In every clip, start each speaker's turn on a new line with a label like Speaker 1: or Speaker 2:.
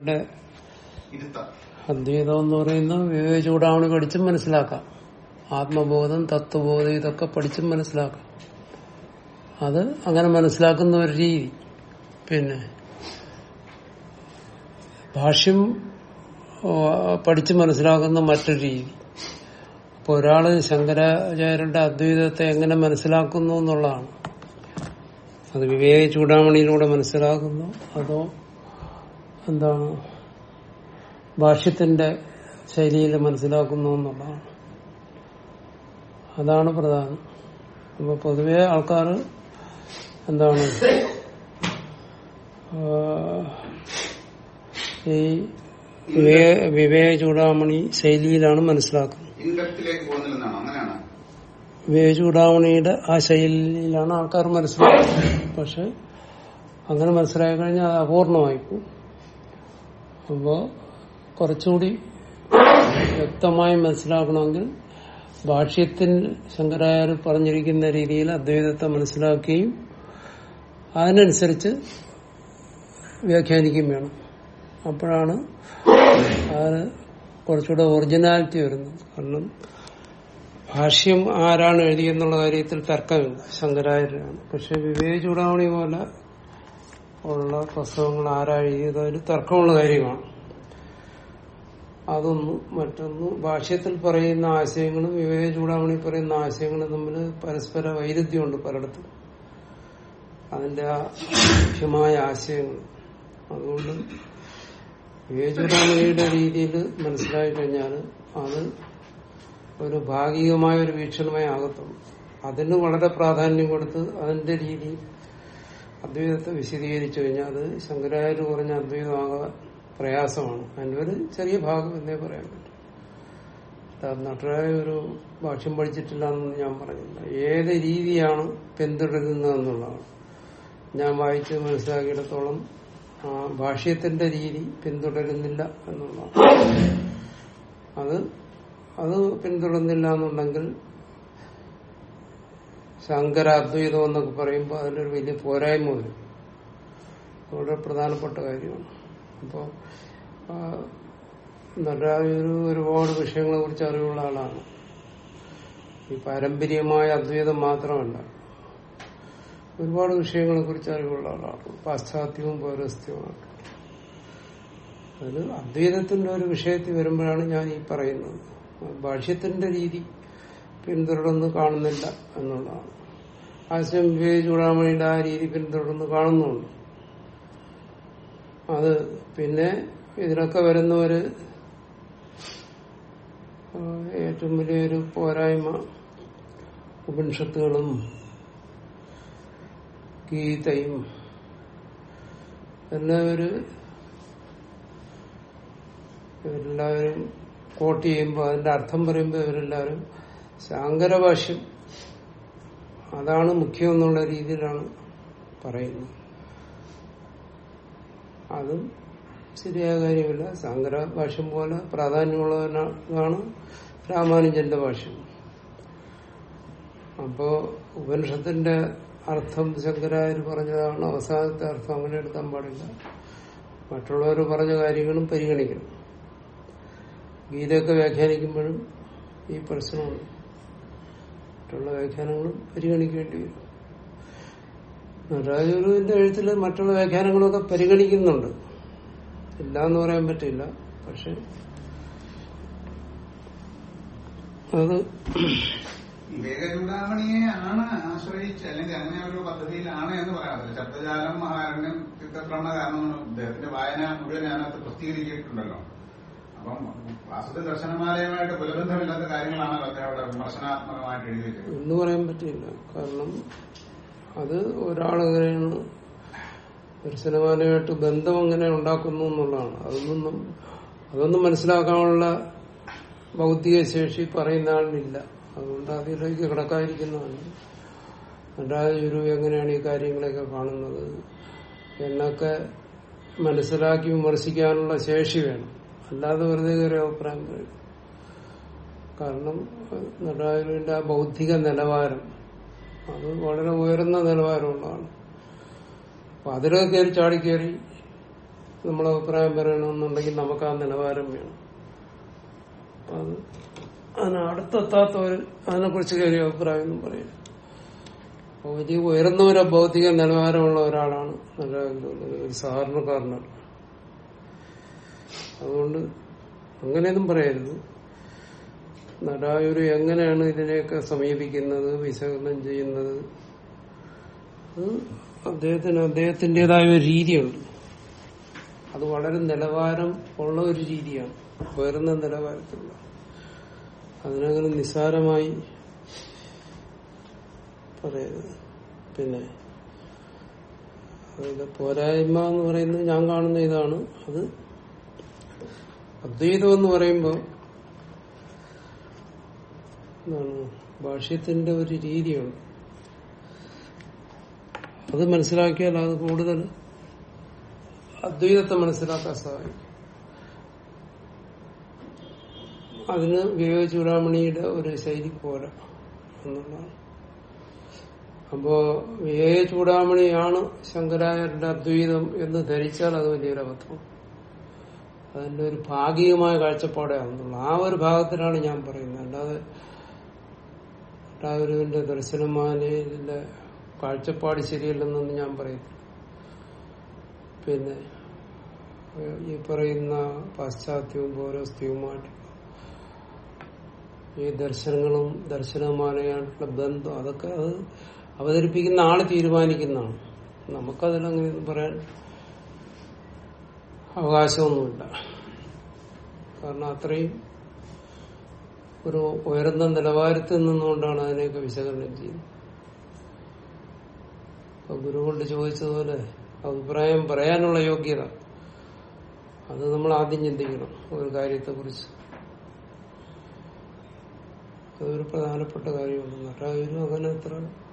Speaker 1: ഇവിടെ
Speaker 2: ഇരുത്തം
Speaker 1: അദ്വൈതം എന്ന് പറയുന്നത് വിവേക ചൂടാവണി പഠിച്ചും മനസ്സിലാക്കാം ആത്മബോധം തത്വബോധം ഇതൊക്കെ പഠിച്ചും മനസ്സിലാക്കാം അത് അങ്ങനെ മനസ്സിലാക്കുന്ന ഒരു രീതി പിന്നെ ഭാഷ്യം ഓ, പഠിച്ച് മനസ്സിലാക്കുന്ന മറ്റൊരു രീതി അപ്പൊ ഒരാള് ശങ്കരാചാര്യരുടെ അദ്വൈതത്തെ എങ്ങനെ മനസ്സിലാക്കുന്നു എന്നുള്ളതാണ് അത് വിവേക ചൂടാമണിയിലൂടെ മനസ്സിലാക്കുന്നു അതോ എന്താണ് ഭാഷ്യത്തിന്റെ ശൈലിയിൽ മനസ്സിലാക്കുന്നു എന്നുള്ളതാണ് അതാണ് പ്രധാനം അപ്പൊ പൊതുവെ ആൾക്കാർ എന്താണ് ആ, ഈ വിവേക വിവേക ചൂടാമണി ശൈലിയിലാണ് മനസ്സിലാക്കുന്നത്
Speaker 2: ഇൻഡക്റ്റിലേക്ക് പോകുന്നില്ലെന്നാണോ അങ്ങനെയാണ്
Speaker 1: വിവേക ചൂടാമണിയുടെ ആ ശൈലിയിലാണ് ആൾക്കാർ മനസ്സിലാക്കുന്നത് പക്ഷെ അങ്ങനെ മനസ്സിലാക്കി കഴിഞ്ഞാൽ അത് അപൂർണമായി പോകും അപ്പോ കുറച്ചുകൂടി വ്യക്തമായി മനസ്സിലാക്കണമെങ്കിൽ ഭാഷ്യത്തിൽ ശങ്കരാചാര്യ പറഞ്ഞിരിക്കുന്ന രീതിയിൽ അദ്വൈതത്തെ മനസ്സിലാക്കുകയും അതിനനുസരിച്ച് വ്യാഖ്യാനിക്കുകയും വേണം അപ്പോഴാണ് അതിന് കുറച്ചുകൂടെ ഒറിജിനാലിറ്റി വരുന്നത് കാരണം ഭാഷ്യം ആരാണ് എഴുതിയെന്നുള്ള കാര്യത്തിൽ തർക്കമില്ല ശങ്കരാചാര്യാണ് പക്ഷെ വിവേക ചൂടാമണി പോലെ ഉള്ള പുസ്തകങ്ങൾ ആരാ എഴുതിയത് അതിൽ തർക്കമുള്ള കാര്യമാണ് അതൊന്ന് മറ്റൊന്ന് ഭാഷ്യത്തിൽ പറയുന്ന ആശയങ്ങളും വിവേക ചൂടാമണി പറയുന്ന ആശയങ്ങളും തമ്മിൽ പരസ്പര വൈരുദ്ധ്യമുണ്ട് പലയിടത്തും അതിന്റെ ആ മുഖ്യമായ ആശയങ്ങൾ അതുകൊണ്ട് വിവേക ചൂടാമണിയുടെ രീതിയിൽ മനസ്സിലാക്കി കഴിഞ്ഞാൽ അത് ഒരു ഭാഗികമായ ഒരു വീക്ഷണമായി ആകത്തുള്ളൂ അതിന് വളരെ പ്രാധാന്യം കൊടുത്ത് അതിന്റെ രീതി അദ്വൈതത്തെ വിശദീകരിച്ചു കഴിഞ്ഞാൽ അത് ശങ്കരാചാര്യ പറഞ്ഞ അദ്വൈതമാകാൻ പ്രയാസമാണ് അതിന്റെ ഒരു ചെറിയ ഭാഗം എന്നേ പറയാൻ പറ്റും അത് നട്ടരായ ഒരു ഭാഷ്യം പഠിച്ചിട്ടില്ല എന്ന് ഞാൻ പറഞ്ഞില്ല ഏത് രീതിയാണ് പിന്തുടരുന്നതെന്നുള്ളതാണ് ഞാൻ വായിച്ച് മനസ്സിലാക്കിയിടത്തോളം ആ ഭാഷ്യത്തിന്റെ രീതി പിന്തുടരുന്നില്ല എന്നുള്ളതാണ് അത് അത് പിന്തുടർന്നില്ല എന്നുണ്ടെങ്കിൽ ശങ്കര അദ്വൈതം എന്നൊക്കെ പറയുമ്പോൾ അതിലൊരു വലിയ പോരായ്മ വരും വളരെ പ്രധാനപ്പെട്ട കാര്യമാണ് അപ്പോൾ നടരാജൊരു ഒരുപാട് വിഷയങ്ങളെ കുറിച്ച് അറിവുള്ള ആളാണ് ഈ പാരമ്പര്യമായ അദ്വൈതം മാത്രമല്ല ഒരുപാട് വിഷയങ്ങളെ കുറിച്ച് അറിവുള്ള ആളാണ് പാശ്ചാത്യവും പൗരസ്ത്യവുമാണ് അതിൽ അദ്വൈതത്തിന്റെ ഒരു വിഷയത്തിൽ വരുമ്പോഴാണ് ഞാൻ ഈ പറയുന്നത് ഭാഷ്യത്തിന്റെ രീതി പിന്തുടർന്ന് കാണുന്നില്ല എന്നുള്ളതാണ് ആശയം വിവേക ചൂടാമണിയുടെ ആ രീതി പിന്തുടർന്ന് കാണുന്നുണ്ട് അത് പിന്നെ ഇതിലൊക്കെ വരുന്ന ഒരു ആ, ഏറ്റവും വലിയൊരു പോരായ്മ ഉപനിഷത്തുകളും ഗീതയും എല്ലാം ഒരു ഇവരെല്ലാവരും കോട്ട് ചെയ്യുമ്പോൾ അതിന്റെ അർത്ഥം പറയുമ്പോൾ ഇവരെല്ലാവരും ശാങ്കരഭാഷ്യം അതാണ് മുഖ്യം എന്നുള്ള രീതിയിലാണ് പറയുന്നത് അതും ശരിയായ കാര്യമില്ല ശങ്കര ഭാഷ്യം പോലെ പ്രാധാന്യമുള്ളതാണ് രാമാനുജന്റെ ഭാഷ്യം അപ്പോ ഉപനിഷത്തിന്റെ അർത്ഥം ശങ്കരാചാര്യ പറഞ്ഞതാണ് അവസാനത്തെ അർത്ഥം അങ്ങനെ എടുക്കാൻ പാടില്ല മറ്റുള്ളവർ പറഞ്ഞ കാര്യങ്ങളും പരിഗണിക്കണം ഗീതയൊക്കെ വ്യാഖ്യാനിക്കുമ്പോഴും ഈ പ്രശ്നമുണ്ട് മറ്റുള്ള വ്യാഖ്യാനങ്ങളും പരിഗണിക്കേണ്ടി വരും നടരാജഗുരുവിന്റെ എഴുത്തിൽ മറ്റുള്ള വ്യാഖ്യാനങ്ങളൊക്കെ പരിഗണിക്കുന്നുണ്ട് ഇല്ല എന്ന് പറയാൻ പറ്റില്ല പക്ഷെ അത്
Speaker 2: വിവേകചൂടാമണിയെ ആണ് ആശ്രയിച്ച് അല്ലെങ്കിൽ അങ്ങനെ ഒരു പദ്ധതിയിലാണ് എന്ന് പറയാൻ പറ്റില്ല ശബ്ദജാലം മഹാരണ്യം ചിത്രക്രമണ കാരണം അദ്ദേഹത്തിന്റെ വായന മുഴുവൻ അതിനകത്ത് പ്രസിദ്ധീകരിച്ചിട്ടുണ്ടല്ലോ അപ്പം വാസുദ ദർശനമാലയുമായിട്ട് ബലബന്ധമില്ലാത്ത കാര്യങ്ങളാണല്ലോ അദ്ദേഹം അവിടെ വിമർശനാത്മകമായിട്ട് എഴുതി വെച്ചത്
Speaker 1: എന്ന് പറയാൻ പറ്റില്ല കാരണം അത് ഒരാളെങ്ങനെയാണ് ദർശനമാലയായിട്ട് ബന്ധം എങ്ങനെ ഉണ്ടാക്കുന്നു എന്നുള്ളതാണ് അതൊന്നും അതൊന്നും മനസ്സിലാക്കാനുള്ള ഭൗതിക ശേഷി പറയുന്ന ആളിനില്ല അതുകൊണ്ട് അതിലേക്ക് കിടക്കാതിരിക്കുന്നതാണ് നടരാജഗുരു എങ്ങനെയാണ് ഈ കാര്യങ്ങളൊക്കെ കാണുന്നത് എന്നൊക്കെ മനസ്സിലാക്കി വിമർശിക്കാനുള്ള ശേഷി വേണം അല്ലാതെ വെറുതെ കയറി അഭിപ്രായം പറയും കാരണം നടരാജുവിന്റെ ആ ബൗദ്ധിക നിലവാരം അത് വളരെ ഉയർന്ന നിലവാരമുള്ളതാണ് അപ്പൊ അതിലൊക്കെ കയറി ചാടിക്കയറി നമ്മളെ അഭിപ്രായം പറയണമെന്നുണ്ടെങ്കിൽ നമുക്ക് ആ നിലവാരം വേണം അത് അതിന് അടുത്തെത്താത്തവർ അതിനെ കുറിച്ച് കയറിയ അഭിപ്രായം ഒന്നും പറയും അപ്പൊ വലിയ ഉയർന്ന ഒരു ഭൗതിക നിലവാരമുള്ള ഒരാളാണ് നല്ല ഒരു സാധാരണക്കാരനാണ് അതുകൊണ്ട് അങ്ങനെയൊന്നും പറയരുത് നടായൂര് എങ്ങനെയാണ് ഇതിനെയൊക്കെ സമീപിക്കുന്നത് വിശകലനം ചെയ്യുന്നത് അത് അദ്ദേഹത്തിന് അദ്ദേഹത്തിൻ്റെതായ ഒരു രീതിയുണ്ട് അത് വളരെ നിലവാരം ഉള്ള ഒരു രീതിയാണ് ഉയർന്ന നിലവാരത്തിലുള്ള അതിനങ്ങനെ നിസ്സാരമായി പറയരുത് പിന്നെ അതിന്റെ പോരായ്മ എന്ന് പറയുന്നത് ഞാൻ കാണുന്ന ഇതാണ് അത് അദ്വൈതം എന്ന് പറയുമ്പോൾ എന്താണ് ഭാഷ്യത്തിന്റെ ഒരു രീതിയുണ്ട് അത് മനസ്സിലാക്കിയാൽ അത് കൂടുതൽ അദ്വൈതത്തെ മനസ്സിലാക്കാൻ സഹായിക്കും അതിന് വിവേക ചൂടാമണിയുടെ ഒരു ശൈലി പോരാ എന്നുള്ളതാണ് അപ്പോ വിവേക ചൂടാമണിയാണ് ശങ്കരാചാര്യന്റെ അദ്വൈതം എന്ന് ധരിച്ചാൽ അത് വലിയൊരു അബദ്ധം അതിന്റെ ഒരു ഭാഗികമായ കാഴ്ചപ്പാടേ ആവുന്നുള്ളൂ ആ ഒരു ഭാഗത്തിലാണ് ഞാൻ പറയുന്നത് അല്ലാതെ ടാഗുരുവിന്റെ ദർശനമാലയിലെ കാഴ്ചപ്പാട് ശരിയല്ലെന്നൊന്നും ഞാൻ പറയുന്നു പിന്നെ ഈ പറയുന്ന പാശ്ചാത്യവും പൗരസ്ത്യവുമായിട്ട് ഈ ദർശനങ്ങളും ദർശനമാലയായിട്ടുള്ള ബന്ധം അതൊക്കെ അത് അവതരിപ്പിക്കുന്ന ആള് തീരുമാനിക്കുന്നതാണ് നമുക്കതിലങ്ങനെയൊന്നും പറയാൻ അവകാശമൊന്നുമില്ല കാരണം അത്രയും ഒരു ഉയർന്ന നിലവാരത്തിൽ നിന്നുകൊണ്ടാണ് അതിനെയൊക്കെ വിശകലനം ചെയ്യുന്നത് അപ്പൊ ഗുരു കൊണ്ട് ചോദിച്ചതുപോലെ അഭിപ്രായം പറയാനുള്ള യോഗ്യത അത് നമ്മൾ ആദ്യം ചിന്തിക്കണം ഒരു കാര്യത്തെ കുറിച്ച് അതൊരു പ്രധാനപ്പെട്ട കാര്യമാണ് നട്ടായാലും അങ്ങനെ അത്ര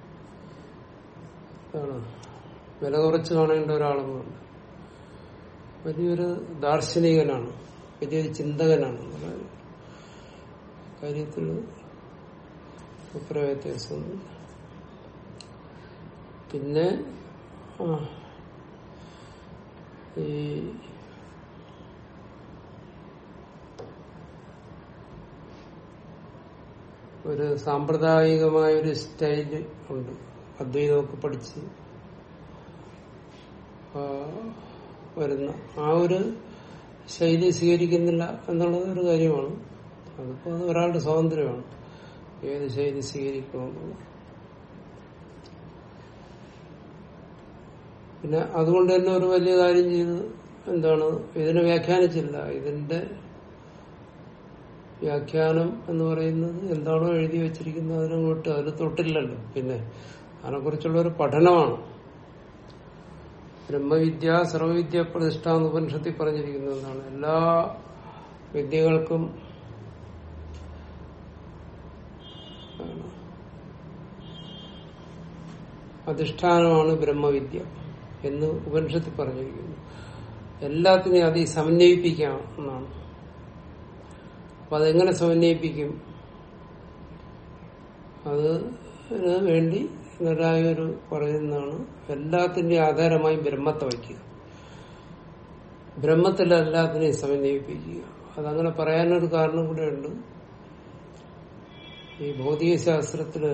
Speaker 1: ഇതാണ് വില കുറച്ച് കാണേണ്ട ഒരാളൊന്നുമല്ല വലിയൊരു ദാർശനികനാണ് വലിയൊരു ചിന്തകനാണ് എന്നുള്ള കാര്യത്തിൽ അഭിപ്രായ വ്യത്യാസമൊന്നുമില്ല പിന്നെ ആ ഈ ഒരു സാമ്പ്രദായികമായ ഒരു സ്റ്റൈല് ഉണ്ട് അദ്വൈതമൊക്കെ പഠിച്ച് ആ, വരുന്ന ആ ഒരു ശൈലി സ്വീകരിക്കുന്നില്ല എന്നുള്ളത് ഒരു കാര്യമാണ് അതിപ്പോ അത് ഒരാളുടെ സ്വാതന്ത്ര്യമാണ് ഏത് ശൈലി സ്വീകരിക്കണമെന്നുള്ളത് പിന്നെ അതുകൊണ്ട് തന്നെ ഒരു വലിയ കാര്യം ചെയ്ത് എന്താണ് ഇതിനെ വ്യാഖ്യാനിച്ചില്ല ഇതിന്റെ വ്യാഖ്യാനം എന്ന് പറയുന്നത് എന്താണോ എഴുതി വെച്ചിരിക്കുന്നത് അതിനങ്ങോട്ട് അതിൽ തൊട്ടില്ലല്ലോ പിന്നെ അതിനെക്കുറിച്ചുള്ള ഒരു പഠനമാണ് ബ്രഹ്മവിദ്യ സർവവിദ്യ പ്രതിഷ്ഠ എന്ന് ഉപനിഷത്തിൽ പറഞ്ഞിരിക്കുന്നതാണ് എല്ലാ വിദ്യകൾക്കും ആണ്, അധിഷ്ഠാനമാണ് ബ്രഹ്മവിദ്യ എന്ന് ഉപനിഷത്തിൽ പറഞ്ഞിരിക്കുന്നു എല്ലാത്തിനെയും അതി സമന്വയിപ്പിക്കാം എന്നാണ് അപ്പൊ അതെങ്ങനെ സമന്വയിപ്പിക്കും അതിന് വേണ്ടി നിരായൊരു പറയുന്നതാണ് എല്ലാത്തിന്റെയും ആധാരമായി ബ്രഹ്മത്തെ വയ്ക്കുക ബ്രഹ്മത്തിൽ എല്ലാത്തിനെയും സമന്വയിപ്പിക്കുക അതങ്ങനെ പറയാനൊരു കാരണം കൂടെ ഉണ്ട് ഈ ഭൗതിക ശാസ്ത്രത്തില്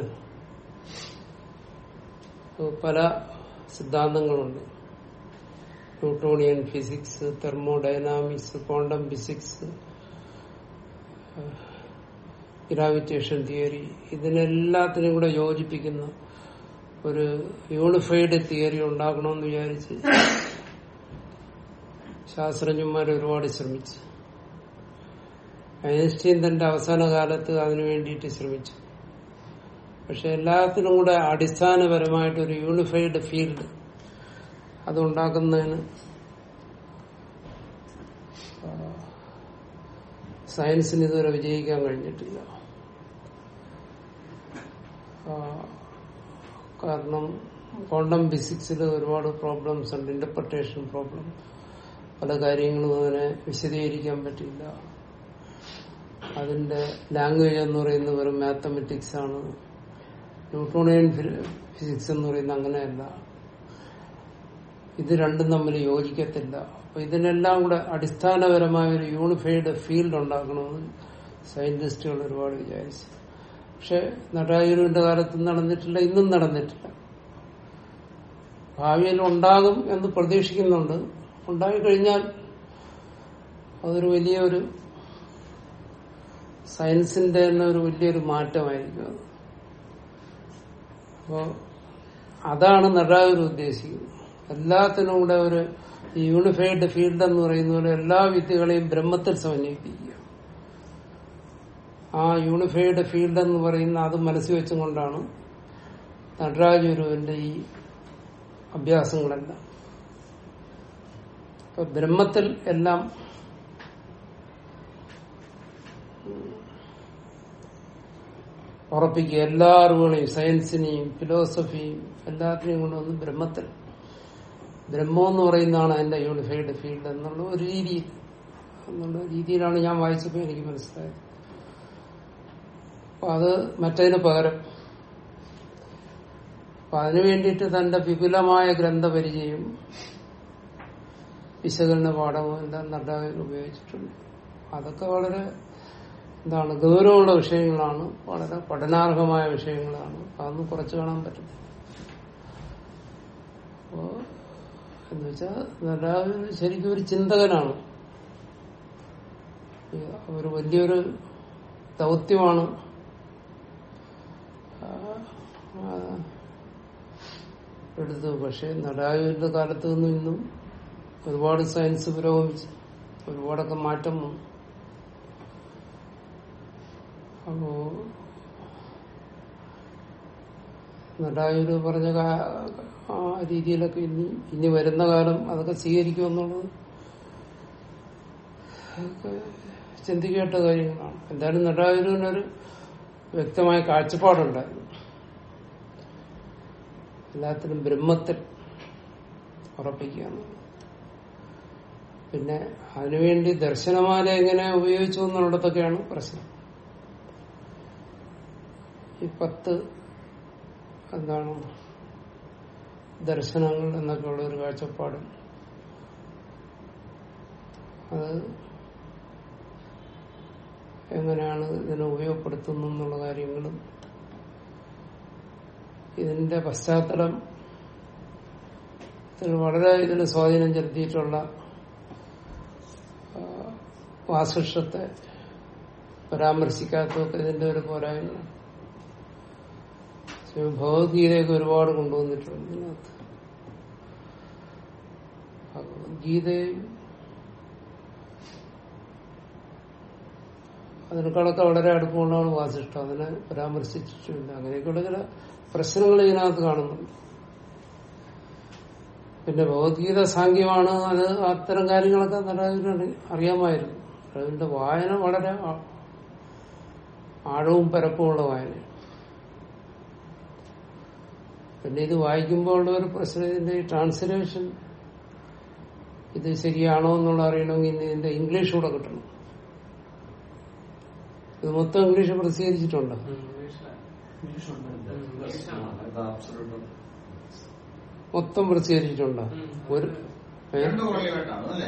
Speaker 1: പല സിദ്ധാന്തങ്ങളുണ്ട് Newtonian physics thermodynamics quantum physics gravitation theory ഇതിനെല്ലാത്തിനും കൂടെ യോജിപ്പിക്കുന്ന ഒരു യൂണിഫൈഡ് തിയറി ഉണ്ടാക്കണമെന്ന് വിചാരിച്ച് ശാസ്ത്രജ്ഞന്മാർ ഒരുപാട് ശ്രമിച്ചു ഐൻസ്റ്റീൻ തന്റെ അവസാന കാലത്ത് അതിനു വേണ്ടിയിട്ട് ശ്രമിച്ചു പക്ഷെ എല്ലാത്തിനും കൂടെ അടിസ്ഥാനപരമായിട്ട് ഒരു യൂണിഫൈഡ് ഫീൽഡ് അതുണ്ടാക്കുന്നതിന് സയൻസിന് ഇതുവരെ വിജയിക്കാൻ കഴിഞ്ഞിട്ടില്ല ആ, കാരണം ക്വാണ്ടം ഫിസിക്സിൽ ഒരുപാട് പ്രോബ്ലംസ് ഉണ്ട് ഇന്റർപ്രിട്ടേഷൻ പ്രോബ്ലം പല കാര്യങ്ങളും അതിനെ വിശദീകരിക്കാൻ പറ്റില്ല അതിന്റെ ലാംഗ്വേജ് എന്ന് പറയുന്നത് വെറും മാത്തമെറ്റിക്സ് ആണ് ന്യൂട്ടോണിയൻ ഫിസിക്സ് എന്ന് പറയുന്നത് അങ്ങനെയല്ല ഇത് രണ്ടും തമ്മിൽ യോജിക്കത്തില്ല അപ്പൊ ഇതിനെല്ലാം കൂടെ അടിസ്ഥാനപരമായ ഒരു യൂണിഫൈഡ് ഫീൽഡ് ഉണ്ടാക്കണമെന്ന് സയന്റിസ്റ്റുകൾ ഒരുപാട് വിചാരിച്ചു പക്ഷെ നടരാജുവിന്റെ കാലത്ത് നടന്നിട്ടില്ല ഇന്നും നടന്നിട്ടില്ല ഭാവിയിൽ ഉണ്ടാകും എന്ന് പ്രതീക്ഷിക്കുന്നുണ്ട് ഉണ്ടായിക്കഴിഞ്ഞാൽ അതൊരു വലിയൊരു സയൻസിന്റെ തന്നെ ഒരു വലിയൊരു മാറ്റമായിരിക്കും അത് അപ്പോ അതാണ് നടരാജർ ഉദ്ദേശിക്കുന്നത് എല്ലാത്തിനും കൂടെ ഒരു യൂണിഫൈഡ് ഫീൽഡ് എന്ന് പറയുന്ന പോലെ എല്ലാ വിദ്യകളെയും ബ്രഹ്മത്തിൽ സമന്വയിപ്പിക്കുക ആ യൂണിഫൈഡ് ഫീൽഡ് എന്ന് പറയുന്ന അത് മനസ്സിൽ വെച്ചുകൊണ്ടാണ് നടരാജ ഗുരുവിന്റെ ഈ അഭ്യാസങ്ങളെല്ലാം ഇപ്പൊ ബ്രഹ്മത്തിൽ എല്ലാം ഉറപ്പിക്കുക എല്ലാ അറിവുകളെയും സയൻസിനെയും ഫിലോസഫിയും എല്ലാത്തിനെയും കൊണ്ടുവന്ന് ബ്രഹ്മത്തിൽ ബ്രഹ്മം എന്ന് പറയുന്നതാണ് അതിന്റെ യൂണിഫൈഡ് ഫീൽഡ് എന്നുള്ള ഒരു രീതിയിൽ എന്നുള്ള രീതിയിലാണ് ഞാൻ വായിച്ചപ്പോൾ എനിക്ക് മനസ്സിലായത് അപ്പൊ അത് മറ്റതിന് പകരം അപ്പൊ അതിനു വേണ്ടിയിട്ട് തന്റെ വിപുലമായ ഗ്രന്ഥപരിചയം വിശകലന പാഠവും എല്ലാം നടൻ ഉപയോഗിച്ചിട്ടുണ്ട് അതൊക്കെ വളരെ എന്താണ് ഗൗരവമുള്ള വിഷയങ്ങളാണ് വളരെ പഠനാർഹമായ വിഷയങ്ങളാണ് അതൊന്നും കുറച്ച് കാണാൻ പറ്റും അപ്പോ എന്ന് വെച്ചാൽ നടരാജൻ ശരിക്കും ഒരു ചിന്തകനാണ് ഒരു വലിയൊരു ദൗത്യമാണ് ആ, ആ, എടുത്തു പക്ഷെ നടരാജന്റെ കാലത്ത് നിന്നും ഇന്നും ഒരുപാട് സയൻസ് പുരോഗമിച്ചു ഒരുപാടൊക്കെ മാറ്റം വന്നു അപ്പോ നടരാജര് പറഞ്ഞ കാ- ആ രീതിയിലൊക്കെ ഇനി ഇനി വരുന്ന കാലം അതൊക്കെ സ്വീകരിക്കുമെന്നുള്ളത് അതൊക്കെ ചിന്തിക്കേണ്ട കാര്യങ്ങളാണ് എന്തായാലും നടരാജനൊരു വ്യക്തമായ കാഴ്ചപ്പാടുണ്ടായിരുന്നു എല്ലാത്തിനും ബ്രഹ്മത്തിൽ ഉറപ്പിക്കുക എന്നുള്ളത്. പിന്നെ അതിനുവേണ്ടി ദർശനമാല എങ്ങനെ ഉപയോഗിച്ചു എന്നുള്ളിടത്തൊക്കെയാണ് പ്രശ്നം ഈ പത്ത് എന്താണ് ദർശനങ്ങൾ എന്നൊക്കെ ഉള്ള ഒരു കാഴ്ചപ്പാട് അത് എങ്ങനെയാണ് ഇതിനെ ഉപയോഗപ്പെടുത്തുന്നു എന്നുള്ള കാര്യങ്ങളും ഇതിന്റെ പശ്ചാത്തലം ഇതിൽ വളരെ ഇതിന് സ്വാധീനം ചെലുത്തിയിട്ടുള്ള ആ, വാസിഷ്ടത്തെ പരാമർശിക്കാത്തതൊക്കെ ഇതിന്റെ ഒരു പോരായ്മ ഭഗവത്ഗീതയൊക്കെ ഒരുപാട് കൊണ്ടുവന്നിട്ടുണ്ട് ഇതിനകത്ത് ഭഗവത്ഗീതയും അതിനേക്കാളൊക്കെ വളരെ അടുപ്പമുള്ളതാണ് വാസിഷ്ടം അതിനെ പരാമർശിച്ചിട്ടില്ല അങ്ങനെയൊക്കെയുള്ള ചില പ്രശ്നങ്ങൾ ഇതിനകത്ത് കാണുന്നുണ്ട് പിന്നെ ഭഗവത്ഗീത സാങ്ക്യമാണ് അത് അത്തരം കാര്യങ്ങളൊക്കെ നടരാജന് അറിയാമായിരുന്നു അതിന്റെ വായന വളരെ ആ- ആഴവും പരപ്പുമുള്ള വായന പിന്നെ ഇത് വായിക്കുമ്പോൾ ഉള്ള ഒരു പ്രശ്നം ഇതിന്റെ ഈ ട്രാൻസ്ലേഷൻ ഇത് ശരിയാണോ എന്നുള്ള അറിയണമെങ്കിൽ ഇനി ഇതിന്റെ ഇംഗ്ലീഷ് കൂടെ കിട്ടണം ഇത് മൊത്തം ഇംഗ്ലീഷ് പ്രസിദ്ധീകരിച്ചിട്ടുണ്ട് മൊത്തം പ്രസിദ്ധീകരിച്ചിട്ടുണ്ടോ ഒരു ഏ?
Speaker 2: രണ്ട് കൊള്ളി വേണ്ടാണ് അല്ലേ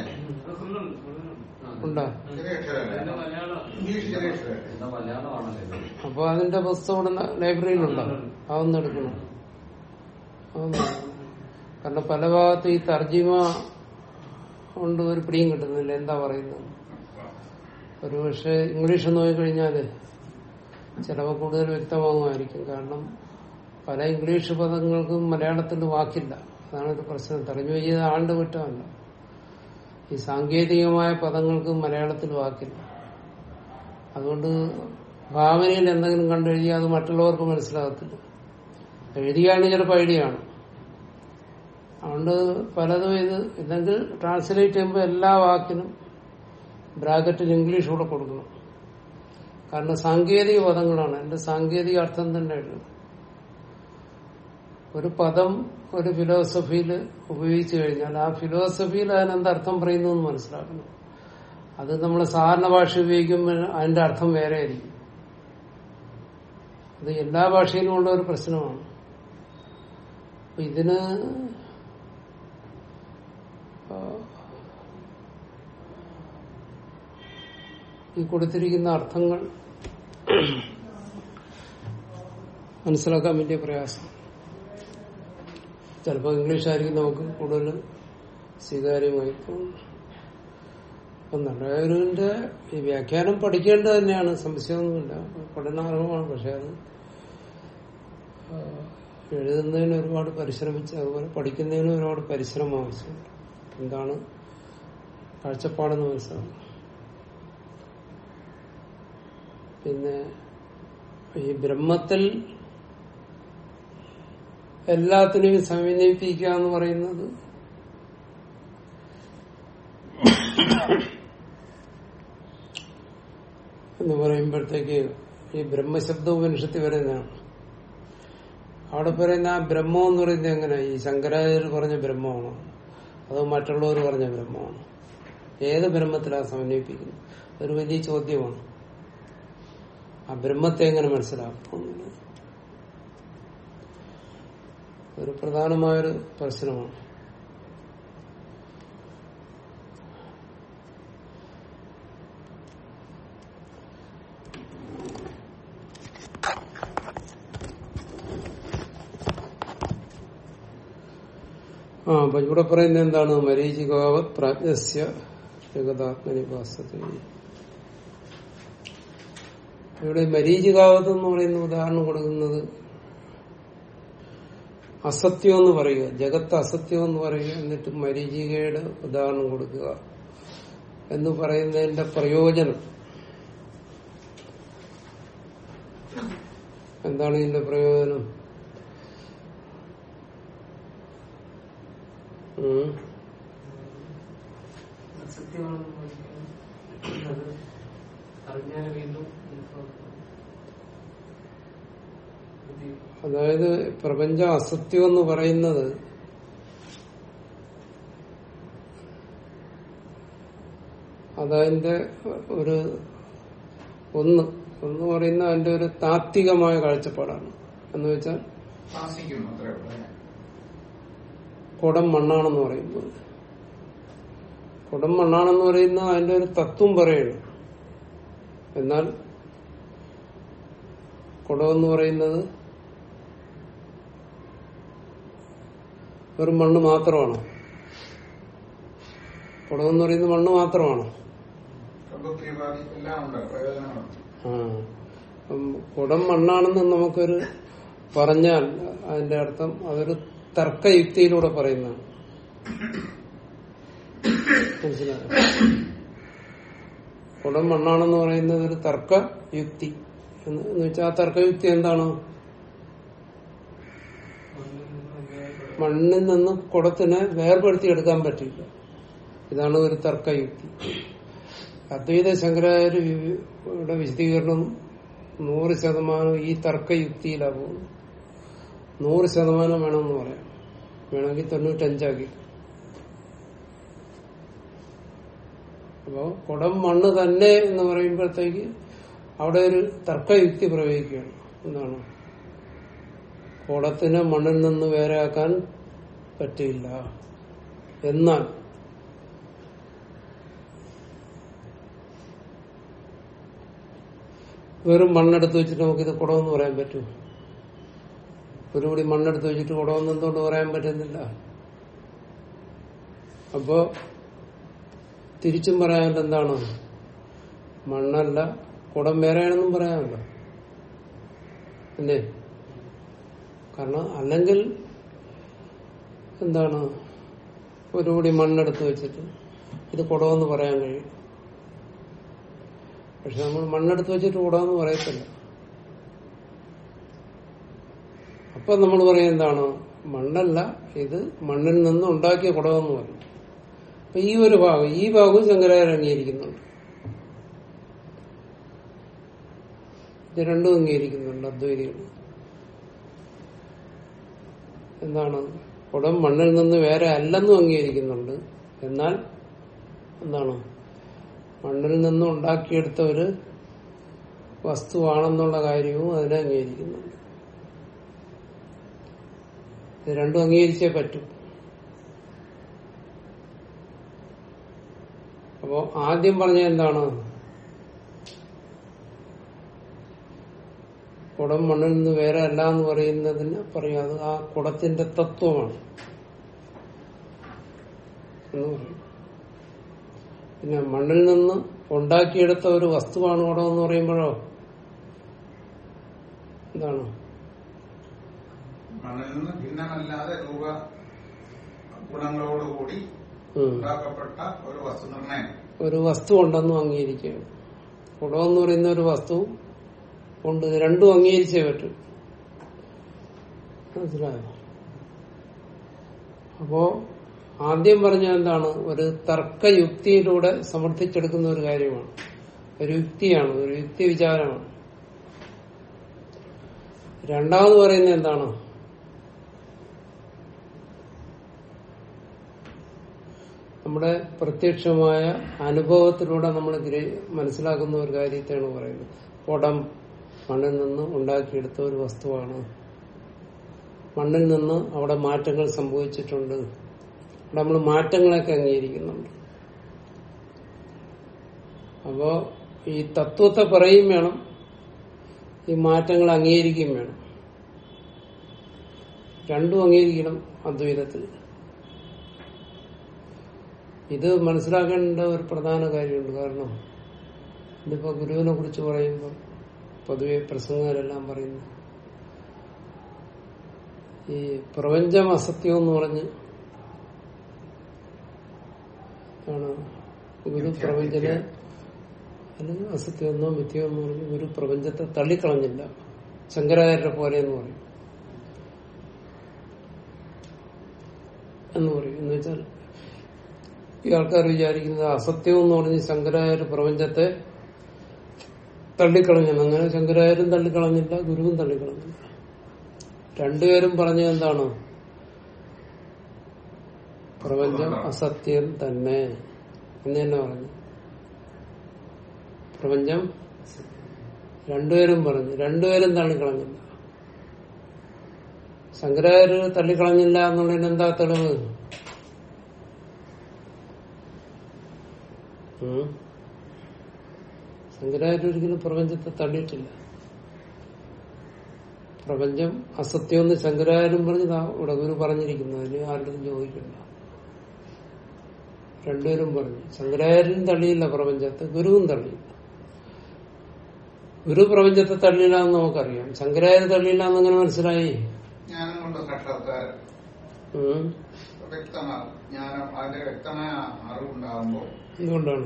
Speaker 1: ഉണ്ടോ
Speaker 2: ചെറിയ അക്ഷരമല്ലേ ഇംഗ്ലീഷ് ചെറിയ അക്ഷരമല്ലേ
Speaker 3: മലയാളമാണല്ലോ
Speaker 1: അപ്പൊ അതിന്റെ പുസ്തകം ഇവിടെ ലൈബ്രറിയിലുണ്ടോ അതൊന്നും എടുക്കണം അതൊന്നും എടുക്കണം. കാരണം പല ഭാഗത്ത് ഈ തർജിമ കൊണ്ട് ഒരു പിടിയും കിട്ടുന്നില്ല എന്താ പറയുന്നത് ഒരു പക്ഷെ ഇംഗ്ലീഷ് നോക്കിക്കഴിഞ്ഞാല് ചിലപ്പോൾ കൂടുതൽ വ്യക്തമാകുമായിരിക്കും കാരണം പല ഇംഗ്ലീഷ് പദങ്ങൾക്കും മലയാളത്തിൽ വാക്കില്ല അതാണ് ഒരു പ്രശ്നം തർജ്ജമ ചെയ്ത ആളുടെ കുറ്റമല്ല ഈ സാങ്കേതികമായ പദങ്ങൾക്ക് മലയാളത്തിൽ വാക്കില്ല അതുകൊണ്ട് ഭാവനയിൽ എന്തെങ്കിലും കണ്ടെഴുതിയാൽ അത് മറ്റുള്ളവർക്ക് മനസ്സിലാകത്തില്ല എഴുതിയാണ് ചിലപ്പോൾ ഐഡിയാണ് അതുകൊണ്ട് പലതും ഇത് ഇല്ലെങ്കിൽ ട്രാൻസ്ലേറ്റ് ചെയ്യുമ്പോൾ എല്ലാ വാക്കിനും ബ്രാക്കറ്റിൽ ഇംഗ്ലീഷ് കൂടെ കൊടുക്കണം കാരണം സാങ്കേതിക പദങ്ങളാണ് എന്റെ സാങ്കേതിക അർത്ഥം തന്നെ എഴുതുന്നത് ഒരു പദം ഒരു ഫിലോസഫിയിൽ ഉപയോഗിച്ചു കഴിഞ്ഞാൽ ആ ഫിലോസഫിയിൽ അതിനെന്ത് അർത്ഥം പറയുന്നു എന്ന് മനസ്സിലാക്കണം അത് നമ്മൾ സാധാരണ ഭാഷ ഉപയോഗിക്കുമ്പോൾ അതിന്റെ അർത്ഥം വേറെ ആയിരിക്കും അത് എല്ലാ ഭാഷയിലും ഉള്ള ഒരു പ്രശ്നമാണ് അപ്പൊ ഇതിന് ഈ കൊടുത്തിരിക്കുന്ന അർത്ഥങ്ങൾ മനസ്സിലാക്കാൻ വലിയ പ്രയാസം ചിലപ്പോൾ ഇംഗ്ലീഷ് ആയിരിക്കും നമുക്ക് കൂടുതൽ സ്വീകാര്യമായി തോന്നുന്നു അപ്പൊ നടഗുരുവിന്റെ ഈ വ്യാഖ്യാനം പഠിക്കേണ്ടത് തന്നെയാണ് സംശയമൊന്നുമില്ല പഠനാർഹമാണ് പക്ഷെ അത് ആ, എഴുതുന്നതിന് ഒരുപാട് പരിശ്രമിച്ച് അതുപോലെ പഠിക്കുന്നതിന് ഒരുപാട് പരിശ്രമം ആവശ്യമുണ്ട് എന്താണ് കാഴ്ചപ്പാടെന്ന് മനസ്സിലാക്കണം പിന്നെ ഈ ബ്രഹ്മത്തിൽ എല്ലാത്തിനെയും സമന്വയിപ്പിക്കുക എന്ന് പറയുന്നത് എന്ന് പറയുമ്പോഴത്തേക്ക് ഈ ബ്രഹ്മശബ്ദ ഉപനിഷത്തിൽ വരുന്നതാണ് അവിടെ പറയുന്ന ആ ബ്രഹ്മം എന്ന് പറയുന്നത് എങ്ങനെ ഈ ശങ്കരാചാര്യർ പറഞ്ഞ ബ്രഹ്മമാണോ അതോ മറ്റുള്ളവർ പറഞ്ഞ ബ്രഹ്മമാണോ ഏത് ബ്രഹ്മത്തിലാണ് സമന്വയിപ്പിക്കുന്നത് ഒരു വലിയ ചോദ്യമാണ് ആ ബ്രഹ്മത്തെ എങ്ങനെ മനസ്സിലാക്കും എന്നുള്ളത് ഒരു പ്രധാനമായൊരു പ്രശ്നമാണ് ആ അപ്പൊ ഇവിടെ പറയുന്നത് എന്താണ് മരീചികാവത് പ്രാജ്ഞസ്യ ജഗതാത്മനിവാസത്തെ ഇവിടെ മരീചികാവത് എന്ന് പറയുന്ന ഉദാഹരണം കൊടുക്കുന്നത് അസത്യം എന്ന് പറയുക ജഗത്ത് അസത്യം എന്ന് പറയുക എന്നിട്ട് മരീചികയുടെ ഉദാഹരണം കൊടുക്കുക എന്ന് പറയുന്നതിന്റെ പ്രയോജനം എന്താണ് ഇതിന്റെ പ്രയോജനം ഉം.
Speaker 3: സത്യമാണെന്ന് പഠിക്കണം. അത് അറിഞ്ഞാൽ വീണ്ടും മനസ്സിലാക്കണം. ഇത്
Speaker 1: അതായത് പ്രപഞ്ചം അസത്യം എന്ന് പറയുന്നത് അതതിന്റെ ഒരു ഒന്ന് ഒന്ന് പറയുന്ന അതിന്റെ ഒരു താത്വികമായ കാഴ്ചപ്പാടാണ് എന്ന് വെച്ചാൽ
Speaker 2: ശാസിക്കുന്നു അത്രേ ഉള്ളൂ അല്ലേ?
Speaker 1: കുടം മണ്ണാണെന്ന് പറയുന്നത് കുടം മണ്ണാണെന്ന് പറയുന്ന അതിന്റെ ഒരു തത്വം പറയണം എന്നാൽ കുടം എന്ന് പറയുന്നത് വെറും മണ്ണ് മാത്രമാണോ കുടം എന്ന് പറയുന്നത് മണ്ണ് മാത്രമാണോ
Speaker 2: പ്രകൃതിവാദി എല്ലാം ഉണ്ട് പ്രയോജനങ്ങളുണ്ട്
Speaker 1: ആ അപ്പം കുടം മണ്ണാണെന്ന് നമുക്കൊരു പറഞ്ഞാൽ അതിന്റെ അർത്ഥം അതൊരു തർക്കയുക്തിയിലൂടെ പറയുന്നതാണ് മനസ്സിലായോ കുടം മണ്ണാണെന്ന് പറയുന്നത് ഒരു തർക്ക യുക്തി എന്ന് എന്ന് വെച്ചാൽ ആ തർക്കയുക്തി എന്താണ്
Speaker 3: മണ്ണിൽ നിന്ന് ഉണ്ടായ
Speaker 1: മണ്ണിൽ നിന്ന് കുടത്തിനെ വേർപെടുത്തി എടുക്കാൻ പറ്റില്ല ഇതാണ് ഒരു തർക്കയുക്തി അദ്വൈത ശങ്കരാചാര്യയുടെ വിശദീകരണം നൂറ് ശതമാനം ഈ തർക്കയുക്തിയിലാണ് പോകുന്നത് നൂറ് ശതമാനം വേണമെന്ന് പറയാം വേണമെങ്കിൽ തൊണ്ണൂറ്റഞ്ചാക്കി അപ്പോ കുടം മണ്ണ് തന്നെ എന്ന് പറയുമ്പോഴത്തേക്ക് അവിടെ ഒരു തർക്കയുക്തി പ്രയോഗിക്കുകയാണ് എന്താണ് കുടത്തിനെ മണ്ണിൽ നിന്ന് വേറെയാക്കാൻ പറ്റില്ല എന്നാൽ വെറും മണ്ണെടുത്ത് വെച്ചിട്ട് നമുക്കിത് കുടമെന്ന് പറയാൻ പറ്റും ഒരു കൂടി മണ്ണെടുത്ത് വെച്ചിട്ട് കുടമെന്ന് എന്തുകൊണ്ട് പറയാൻ പറ്റുന്നില്ല അപ്പോ തിരിച്ചും പറയാൻ എന്താണ് മണ്ണല്ല കുടം വേറെയാണെന്നും പറയാമല്ലോ അല്ലേ കാരണം അല്ലെങ്കിൽ എന്താണ് ഒരു കൂടി മണ്ണെടുത്ത് വെച്ചിട്ട് ഇത് കുടമെന്ന് പറയാൻ കഴിയും പക്ഷെ നമ്മൾ മണ്ണെടുത്ത് വെച്ചിട്ട് കുടമെന്ന് പറയത്തില്ല അപ്പൊ നമ്മൾ പറയും എന്താണ് മണ്ണല്ല ഇത് മണ്ണിൽ നിന്ന് ഉണ്ടാക്കിയ കുടമെന്ന് പറയും അപ്പൊ ഈ ഒരു ഭാഗം ഈ ഭാഗവും ശങ്കരാചാര്യ അംഗീകരിക്കുന്നുണ്ട് ഇത് രണ്ടും അംഗീകരിക്കുന്നുണ്ട് അദ്വൈതികൾ എന്താണ് കുടം മണ്ണിൽ നിന്ന് വേറെ അല്ലെന്നും അംഗീകരിക്കുന്നുണ്ട് എന്നാൽ എന്താണ് മണ്ണിൽ നിന്നും ഉണ്ടാക്കിയെടുത്ത ഒരു വസ്തുവാണെന്നുള്ള കാര്യവും അതിനെ അംഗീകരിക്കുന്നുണ്ട് ഇത് രണ്ടും അംഗീകരിച്ചേ പറ്റൂ അപ്പോ ആദ്യം പറഞ്ഞ എന്താണ് കുടം മണ്ണിൽ നിന്ന് വേറെ അല്ല എന്ന് പറയുന്നതിന് പറയും അത് ആ കുടത്തിന്റെ തത്വമാണ് എന്ന് പറയും പിന്നെ മണ്ണിൽ നിന്ന് ഉണ്ടാക്കിയെടുത്ത ഒരു വസ്തുവാണ് കുടം എന്ന് പറയുമ്പോഴോ എന്താണ്
Speaker 2: മണ്ണിൽ നിന്ന് ഭിന്നമല്ലാതെ രൂപ ഗുണങ്ങളോടുകൂടി
Speaker 1: ഉം.
Speaker 2: ഉണ്ടാക്കപ്പെട്ട ഒരു വസ്തു നിർണയം
Speaker 1: ഒരു വസ്തു ഉണ്ടെന്നും അംഗീകരിക്കുകയാണ് കുടം എന്ന് പറയുന്ന ഒരു വസ്തു ഉണ്ട് ഇത് രണ്ടും അംഗീകരിച്ചേ പറ്റും മനസ്സിലായോ അപ്പോ ആദ്യം പറഞ്ഞ എന്താണ് ഒരു തർക്കയുക്തിയിലൂടെ സമർത്ഥിച്ചെടുക്കുന്ന ഒരു കാര്യമാണ് ഒരു യുക്തിയാണ് ഒരു യുക്തി വിചാരമാണ് രണ്ടാമത് പറയുന്നത് എന്താണ് നമ്മുടെ പ്രത്യക്ഷമായ അനുഭവത്തിലൂടെ നമ്മൾ ഗ്രഹി- മനസ്സിലാക്കുന്ന ഒരു കാര്യത്തെയാണ് പറയുന്നത് കുടം മണ്ണിൽ നിന്ന് ഉണ്ടാക്കിയെടുത്ത ഒരു വസ്തുവാണ് മണ്ണിൽ നിന്ന് അവിടെ മാറ്റങ്ങൾ സംഭവിച്ചിട്ടുണ്ട് അവിടെ നമ്മൾ മാറ്റങ്ങളൊക്കെ അംഗീകരിക്കുന്നുണ്ട് അപ്പോ ഈ തത്വത്തെ പറയും വേണം ഈ മാറ്റങ്ങൾ അംഗീകരിക്കുകയും വേണം രണ്ടും അംഗീകരിക്കണം അദ്വൈതത്തിൽ ഇത് മനസ്സിലാക്കേണ്ട ഒരു പ്രധാന കാര്യമുണ്ട് കാരണം ഇതിപ്പോ ഗുരുവിനെ കുറിച്ച് പറയുമ്പോൾ പൊതുവെ പ്രസംഗകരെല്ലാം പറയുന്നു ഈ പ്രപഞ്ചം അസത്യം എന്ന് പറഞ്ഞ് ആണ് ഗുരു പ്രപഞ്ചനെ അല്ലെങ്കിൽ അസത്യമെന്നോ മിഥ്യമെന്നോ പറഞ്ഞ് ഗുരു പ്രപഞ്ചത്തെ തള്ളിക്കളഞ്ഞില്ല ശങ്കരാചാര്യരെ പോലെ എന്ന് പറയും എന്ന് പറയും എന്ന് വെച്ചാൽ ഈ ആൾക്കാർ വിചാരിക്കുന്നത് അസത്യം എന്ന് പറഞ്ഞ് ശങ്കരാചാര്യ പ്രപഞ്ചത്തെ തള്ളിക്കളഞ്ഞു അങ്ങനെ ശങ്കരാചാര്യം തള്ളിക്കളഞ്ഞില്ല ഗുരുവും തള്ളിക്കളഞ്ഞില്ല രണ്ടുപേരും പറഞ്ഞത് എന്താണ് പ്രപഞ്ചം അസത്യം തന്നെ എന്ന് തന്നെ പറഞ്ഞു പ്രപഞ്ചം രണ്ടുപേരും പറഞ്ഞു രണ്ടുപേരും തള്ളിക്കളഞ്ഞില്ല ശങ്കരാചാര്യ തള്ളിക്കളഞ്ഞില്ല എന്നുള്ളതിന് എന്താ തെളിവ് ഉം. ശങ്കരാചാര്യ ഒരിക്കലും പ്രപഞ്ചത്തെ തള്ളിയിട്ടില്ല പ്രപഞ്ചം അസത്യമെന്ന് ശങ്കരാചാര്യം പറഞ്ഞതാ ഇവിടെ ഗുരു പറഞ്ഞിരിക്കുന്നു അതിന് ആരുടെ ചോദിക്കണ്ട രണ്ടുപേരും പറഞ്ഞു ശങ്കരാചാര്യനും തള്ളിയില്ല പ്രപഞ്ചത്തെ ഗുരുവും തള്ളിയില്ല ഗുരു പ്രപഞ്ചത്തെ തള്ളിയില്ല എന്ന് നമുക്കറിയാം ശങ്കരാചാര്യ തള്ളിയില്ല എന്നെങ്ങനെ മനസ്സിലായി
Speaker 2: ജ്ഞാനം കൊണ്ട് സാക്ഷാത്കാരം
Speaker 1: ഉം.
Speaker 2: വ്യക്തമാകും ജ്ഞാനം അതിന്റെ വ്യക്തമായ അറിവുണ്ടാകുമ്പോൾ
Speaker 1: എന്തുകൊണ്ടാണ്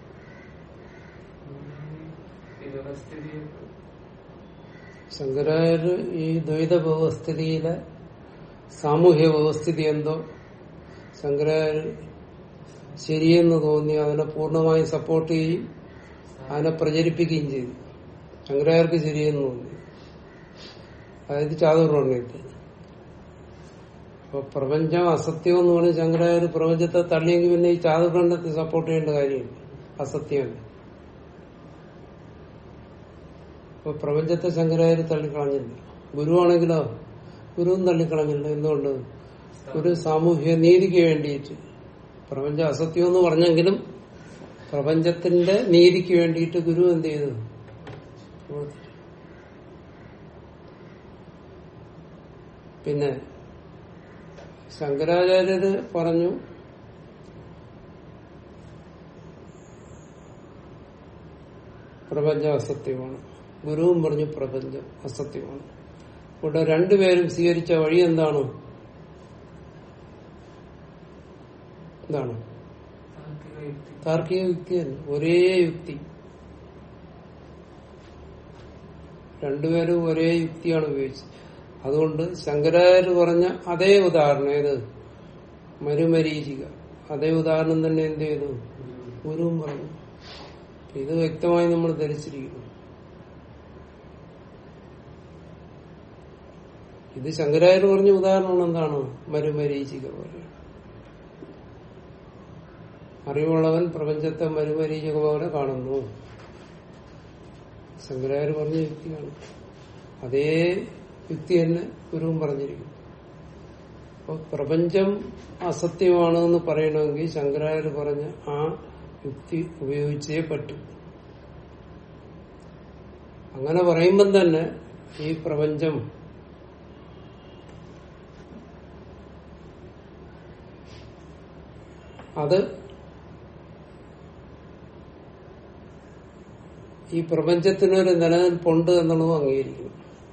Speaker 3: ഈ വ്യവസ്ഥിതി
Speaker 1: ശങ്കരാചാര്യ ഈ ദ്വൈത വ്യവസ്ഥിതിയിലെ സാമൂഹ്യ വ്യവസ്ഥിതി എന്തോ ശങ്കരാചാര്യ ശരിയെന്ന് തോന്നി അതിനെ പൂർണ്ണമായി സപ്പോർട്ട് ചെയ്യും അതിനെ പ്രചരിപ്പിക്കുകയും ചെയ്തു ശങ്കരാചാര്യർക്ക് ശരിയെന്ന് തോന്നി അതായത് ചാതുർവർണ്ണയത്തിൽ അപ്പൊ പ്രപഞ്ചം അസത്യം എന്ന് പറഞ്ഞ് ശങ്കരാചാര്യ പ്രപഞ്ചത്തെ തള്ളിയെങ്കിൽ പിന്നെ ഈ ചാതുർവർണ്ണത്തെ സപ്പോർട്ട് ചെയ്യേണ്ട കാര്യമില്ല അസത്യമല്ല അപ്പൊ പ്രപഞ്ചത്തെ ശങ്കരാചാര്യ തള്ളിക്കളഞ്ഞില്ല ഗുരുവാണെങ്കിലോ ഗുരുവും തള്ളിക്കളഞ്ഞില്ല എന്തുകൊണ്ട് ഒരു സാമൂഹ്യ നീതിക്ക് വേണ്ടിയിട്ട് പ്രപഞ്ച അസത്യം എന്ന് പറഞ്ഞെങ്കിലും പ്രപഞ്ചത്തിന്റെ നീതിക്ക് വേണ്ടിയിട്ട് ഗുരു എന്ത് ചെയ്തു പിന്നെ ശങ്കരാചാര്യര് പറഞ്ഞു പ്രപഞ്ചം അസത്യമാണ് ഗുരുവും പറഞ്ഞു പ്രപഞ്ചം അസത്യമാണ് ഇവിടെ രണ്ടുപേരും സ്വീകരിച്ച വഴി എന്താണ് എന്താണ്
Speaker 3: താർക്കിക യുക്തി
Speaker 1: താർക്കിക യുക്തി തന്നെ ഒരേ യുക്തി രണ്ടുപേരും ഒരേ യുക്തിയാണ് ഉപയോഗിച്ചത് അതുകൊണ്ട് ശങ്കരാചാര്യ പറഞ്ഞ അതേ ഉദാഹരണം ഏത് മരുമരീചിക അതേ ഉദാഹരണം തന്നെ എന്ത് ചെയ്തു ഗുരുവും പറഞ്ഞു ഇത് വ്യക്തമായി നമ്മൾ ധരിച്ചിരിക്കുന്നു ഇത് ശങ്കരാചാര്യ പറഞ്ഞ ഉദാഹരണം എന്താണ് മരുമരീചിക പോലെ അറിവുള്ളവൻ പ്രപഞ്ചത്തെ മരുമരീചിക പോലെ കാണുന്നു ശങ്കരാചാര്യ പറഞ്ഞ യുക്തിയാണ് അതേ യുക്തി തന്നെ ഗുരുവും പറഞ്ഞിരിക്കുന്നു അപ്പൊ പ്രപഞ്ചം അസത്യമാണ് എന്ന് പറയണമെങ്കിൽ ശങ്കരാചാര്യ പറഞ്ഞ ആ യുക്തി ഉപയോഗിച്ചേ പറ്റൂ അങ്ങനെ പറയുമ്പം തന്നെ ഈ പ്രപഞ്ചം അത് ഈ പ്രപഞ്ചത്തിനൊരു നിലനിൽപ്പുണ്ട് എന്നുള്ളത് അംഗീകരിക്കുന്നു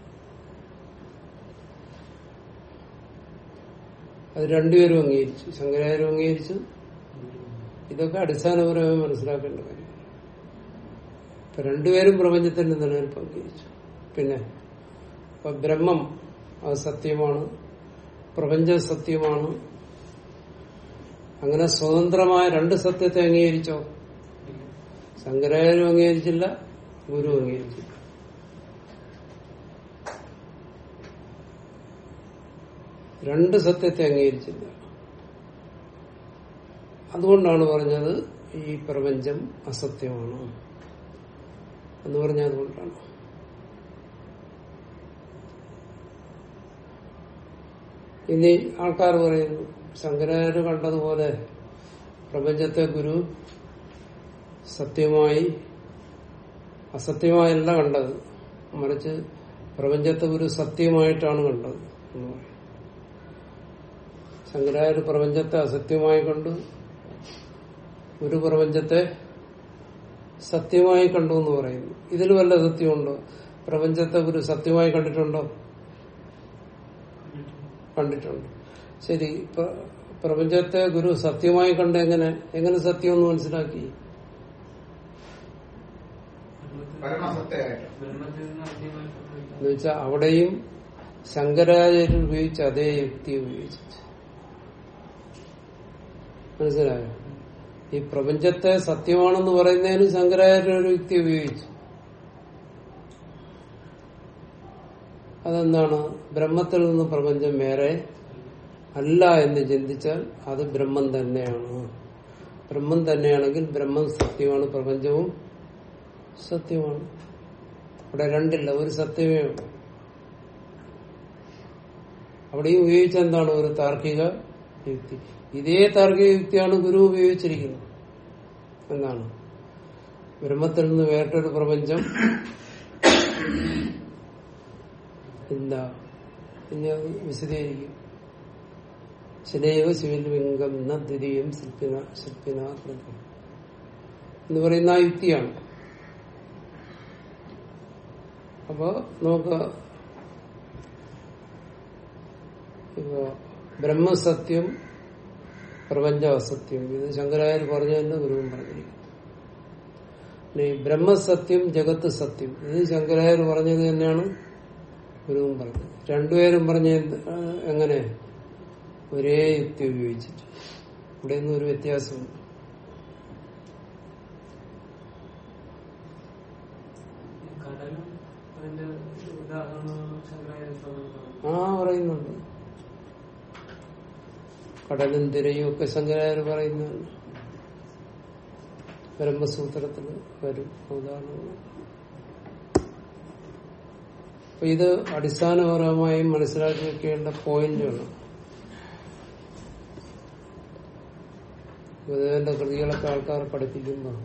Speaker 1: അത് രണ്ടുപേരും അംഗീകരിച്ചു ശങ്കരാചാര്യം അംഗീകരിച്ചു ഇതൊക്കെ അടിസ്ഥാനപരമായി മനസ്സിലാക്കേണ്ട കാര്യം ഇപ്പൊ രണ്ടുപേരും പ്രപഞ്ചത്തിന്റെ നിലനിൽപ്പ് അംഗീകരിച്ചു പിന്നെ ഇപ്പൊ ബ്രഹ്മം അത് സത്യമാണ് പ്രപഞ്ചം സത്യമാണ് അങ്ങനെ സ്വതന്ത്രമായ രണ്ട് സത്യത്തെ അംഗീകരിച്ചോ ശങ്കരാചാര്യം അംഗീകരിച്ചില്ല ഗുരു അംഗീകരിച്ചില്ല രണ്ട് സത്യത്തെ അംഗീകരിച്ചില്ല അതുകൊണ്ടാണ് പറഞ്ഞത് ഈ പ്രപഞ്ചം അസത്യമാണ് എന്ന് പറഞ്ഞത് അതുകൊണ്ടാണ് ഇനി ആൾക്കാർ പറയുന്നു ശങ്കരാചാര്യ കണ്ടതുപോലെ പ്രപഞ്ചത്തെ ഗുരു സത്യമായി അസത്യമായല്ല കണ്ടത് മറിച്ച് പ്രപഞ്ചത്തെ ഗുരു സത്യമായിട്ടാണ് കണ്ടത് എന്ന് പറയും ശങ്കരാചാര്യ പ്രപഞ്ചത്തെ അസത്യമായി കണ്ടു ഒരു പ്രപഞ്ചത്തെ സത്യമായി കണ്ടു എന്ന് പറയുന്നു ഇതിൽ വല്ല സത്യമുണ്ടോ പ്രപഞ്ചത്തെ ഒരു സത്യമായി കണ്ടിട്ടുണ്ടോ കണ്ടിട്ടുണ്ട് ശരി പ്ര- പ്രപഞ്ചത്തെ ഗുരു സത്യമായി കണ്ട് എങ്ങനെ എങ്ങനെ സത്യം എന്ന് മനസ്സിലാക്കി
Speaker 2: പരമസത്യമായിട്ട്
Speaker 3: ബ്രഹ്മത്തിൽ നിന്ന് ആദ്യമായി
Speaker 1: എന്ന് വെച്ചാൽ അവിടെയും ശങ്കരാചാര്യർ ഉപയോഗിച്ച അതേ യുക്തി ഉപയോഗിച്ചു മനസ്സിലായോ ഈ പ്രപഞ്ചത്തെ സത്യമാണെന്ന് പറയുന്നതിന് ശങ്കരാചാര്യ ഒരു യുക്തി ഉപയോഗിച്ചു അതെന്താണ് ബ്രഹ്മത്തിൽ നിന്ന് പ്രപഞ്ചം വേറെ അല്ല എന്ന് ചിന്തിച്ചാൽ അത് ബ്രഹ്മം തന്നെയാണ് ബ്രഹ്മം തന്നെയാണെങ്കിൽ ബ്രഹ്മം സത്യമാണ് പ്രപഞ്ചവും സത്യമാണ് അവിടെ രണ്ടില്ല ഒരു സത്യമേ ഉള്ളൂ അവിടെയും ഉപയോഗിച്ച എന്താണ് ഒരു താർക്കിക യുക്തി ഇതേ താർക്കിക യുക്തിയാണ് ഗുരു ഉപയോഗിച്ചിരിക്കുന്നത് എന്താണ് ബ്രഹ്മത്തിൽ നിന്ന് വേറിട്ടൊരു പ്രപഞ്ചം ഇല്ല ഇനി അത് വിശദീകരിക്കും ശിലൈവ ശിവലിംഗം ന ദ്വിതീയം ശില്പിന ശില്പിന കൃതം എന്ന് പറയുന്ന ആ യുക്തിയാണ് അപ്പോ നമുക്ക് ഇപ്പോ ബ്രഹ്മസത്യം പ്രപഞ്ച അസത്യം ഇത് ശങ്കരാചാര്യ പറഞ്ഞതന്നെ ഗുരുവും പറഞ്ഞിരിക്കുന്നു ഇനി ബ്രഹ്മസത്യം ജഗത്ത് സത്യം ഇത് ശങ്കരാചാര്യ പറഞ്ഞത് തന്നെയാണ് ഗുരുവും പറഞ്ഞത് രണ്ടുപേരും പറഞ്ഞ എന്ത്- ആ, എങ്ങനെ ഒരേ യുക്തി ഉപയോഗിച്ചിട്ട് ഇവിടെ ഒന്നും ഒരു വ്യത്യാസമുണ്ട്
Speaker 3: കടലും അതിന്റെ ഉദാഹരണമാണ് ശങ്കരാചാര്യ സ്വാമി പറഞ്ഞത്.
Speaker 1: ആ പറയുന്നുണ്ട് കടലും തിരയും ഒക്കെ ശങ്കരാചാര്യ പറയുന്നതാണ് ബ്രഹ്മസൂത്രത്തിൽ വരും ഉദാഹരണങ്ങൾ അപ്പൊ ഇത് അടിസ്ഥാനപരമായും മനസ്സിലാക്കി വെക്കേണ്ട പോയിന്റാണ് ഗുരുദേവന്റെ കൃതികളൊക്കെ ആൾക്കാർ പഠിപ്പിക്കുമ്പോൾ